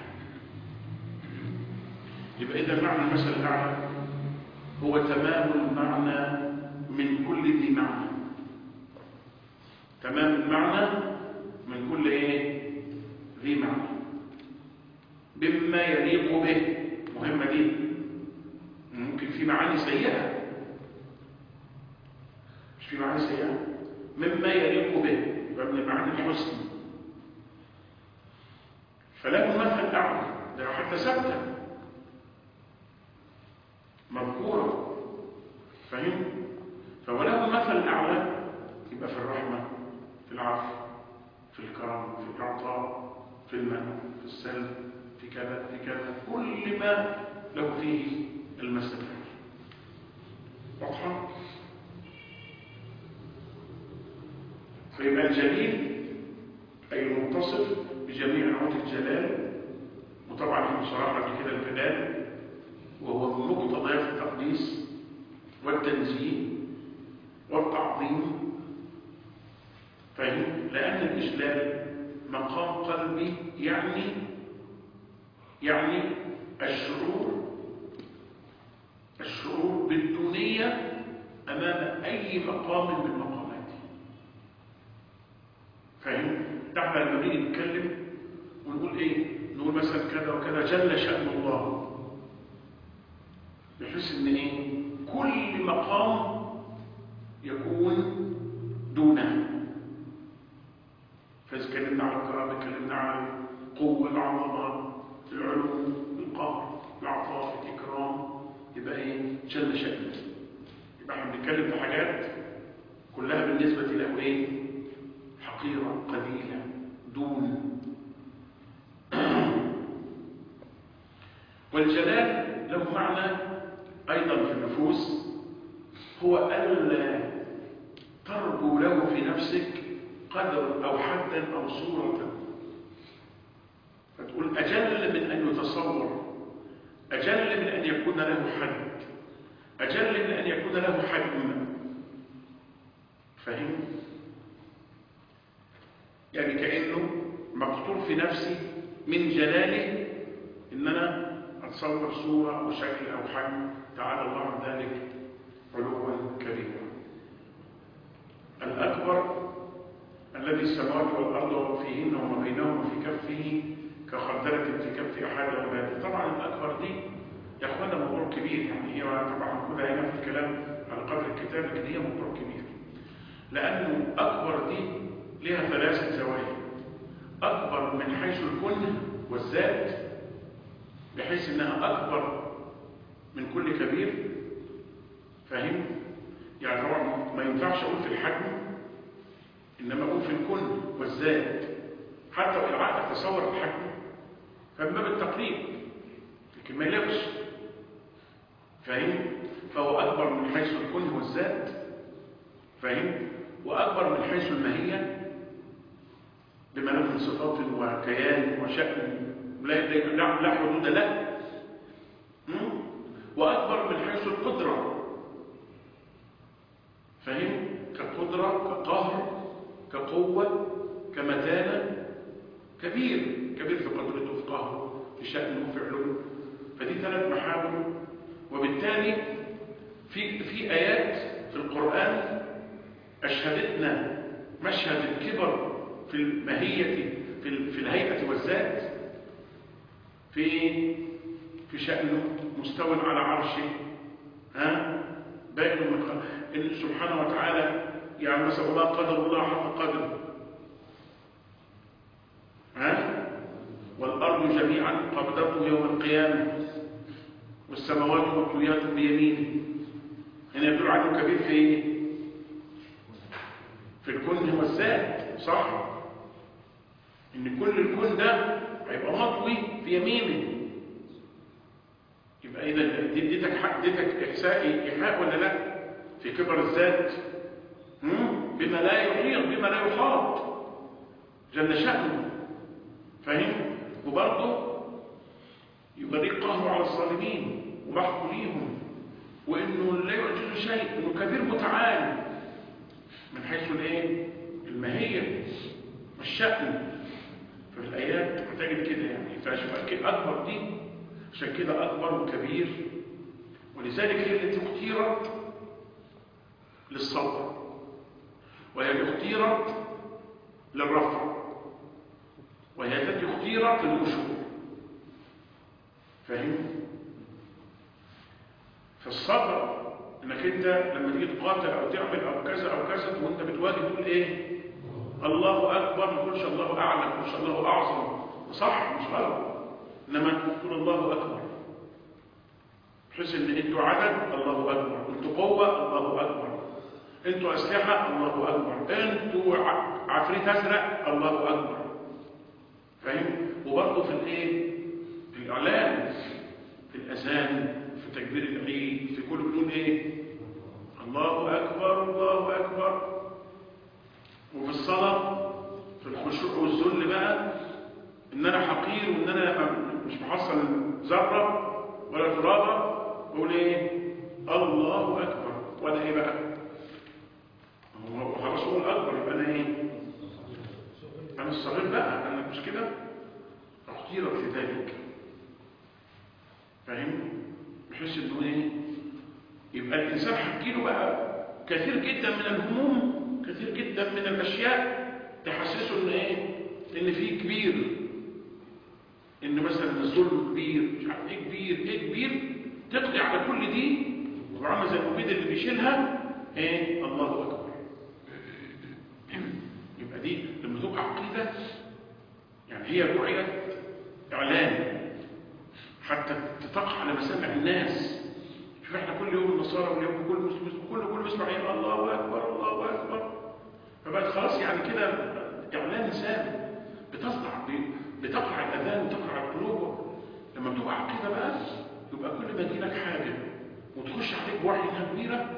يبقى اذا معنى المثل الاعلى هو تمام المعنى من كل ذي معنى تمام المعنى من كل ايه ذي معنى بما يليق به مهمه دي ممكن في معاني سيئه مش في معاني سيئه مما يليق به يبقى من المعاني الحسن فله المثل الاعلى ده حتى ثابته مذكوره فهم فوله المثل الاعلى يبقى في الرحمه في العفو في الكرم في الاعطاء في المنع في السلب في كذا في كذا كل ما له فيه المثل الاعلى واضحه فيبقى الجليل أي المتصف بجميع نعوت الجلال وطبعا احنا شرحنا قبل كده الجلال وهو من مقتضيات التقديس والتنزيه والتعظيم فاهم لأن الإجلال مقام قلبي يعني يعني الشعور الشعور بالدونية أمام أي مقام من مقاماته فاهم؟ احنا لما نيجي نتكلم ونقول ايه؟ نقول مثلا كذا وكذا جل شأن الله بحيث ان ايه؟ كل مقام يكون دونه فإذا اتكلمنا على الكرامة اتكلمنا على القوة العظمة العلوم القهر العطاء الإكرام يبقى ايه؟ جل شأنه يبقى احنا بنتكلم في حاجات كلها بالنسبة له ايه؟ حقيرة قليلة دون والجلال له معنى أيضا في النفوس هو ألا ترجو له في نفسك قدر أو حدا أو صورة فتقول أجل من أن يتصور أجل من أن يكون له حد أجل من أن يكون له حجم فهم؟ يعني كأنه مقطور في نفسي من جلاله إن أنا أتصور صورة أو شكل أو حجم تعالى الله عن ذلك علوا كبيرا الأكبر الذي السماوات والأرض وفيهن وما بينهما في كفه كخردلة في كف أحد عباده طبعا الأكبر دي يا أخوانا موضوع كبير يعني هي طبعا هناخدها هنا في الكلام على قدر الكتاب لكن هي موضوع كبير لأنه أكبر دي لها ثلاثة زوايا أكبر من حيث الكن والذات بحيث إنها أكبر من كل كبير فاهم؟ يعني طبعا ما ينفعش أقول في الحجم إنما أقول في الكل والذات حتى وإن عقلك تصور الحجم فمن باب التقريب لكن ما يلبس فاهم فهو أكبر من حيث الكل والذات فاهم وأكبر من حيث الماهية بما له من صفات وكيان وشأن لا لا لا حدود له وأكبر من حيث القدرة فاهم كقدرة كقهر كقوة كمتانة كبير كبير في قدرته في قهره في شأنه في علوه فدي ثلاث محاور وبالتالي في في آيات في القرآن أشهدتنا مشهد الكبر في الماهية في في الهيئة والذات في في شأنه مستوى على عرشه ها باين من إن سبحانه وتعالى يعني مثلا الله قدر الله حق قدره ها والأرض جميعا قبضته يوم القيامة والسماوات مطويات بيمينه هنا يدل عنه كبير في ايه في الكون والذات صح ان كل الكون ده هيبقى مطوي في يمينه يبقى اذا اديتك حق اديتك احسائي ايحاء ولا لا في كبر الذات بما لا يحيط بما لا يحاط جل شأنه فاهم وبرضه يبريك قهره على الظالمين ومحقه ليهم وانه لا يعجز شيء انه كبير متعال من حيث الايه الماهيه والشأن ففي الايات هتجد كده يعني فاشوف اكبر دي عشان كده اكبر وكبير ولذلك هي التي اختيرت للصبر وهي التي اختيرت للرفع وهي التي اختيرت للخشوع فاهم فالصبر انك انت لما تيجي تقاتل او تعمل او كذا او كذا وانت بتواجه تقول ايه الله اكبر ما تقولش الله اعلى ما تقولش الله اعظم صح مش غلط انما تقول الله اكبر بحيث ان انتوا عدد الله اكبر انتوا قوه الله اكبر انتوا اسلحه الله اكبر انتوا عفريت ازرق الله اكبر فاهم وبرضه في الايه في الاعلام في الاذان في تكبير العيد في كل بدون ايه الله اكبر الله اكبر وفي الصلاه في الخشوع والذل بقى ان انا حقير وان انا مش محصل ذره ولا ترابه بقول ايه الله اكبر وانا ايه بقى هو خلاص هو الاكبر يبقى انا ايه انا الصغير بقى انا مش كده اختيرت في ذلك فاهم بحيث انه ايه يبقى الانسان هتجيله بقى كثير جدا من الهموم كثير جدا من الاشياء تحسسه ان ايه ان في كبير ان مثلا الظلم كبير مش عارف ايه كبير ايه كبير تقضي على كل دي وعامل زي المبيد اللي بيشيلها ايه الله اكبر يبقى دي لما تبقى عقيده يعني هي جعلت اعلان حتى تقع على مسامع الناس شوف احنا كل يوم النصارى واليوم كل مسلم كل كل بيسمع ايه الله اكبر الله اكبر فبقت خلاص يعني كده اعلان ثابت بتصدع بتقرع الاذان وتقرع القلوب لما بتبقى عقيده بقى يبقى كل ما يجي لك حاجه وتخش عليك بوحي انها كبيره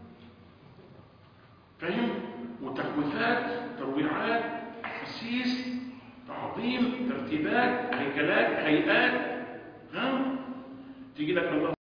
فاهم وتخويفات ترويعات احاسيس تعظيم ترتيبات هيكلات هيئات ها تيجي لك الله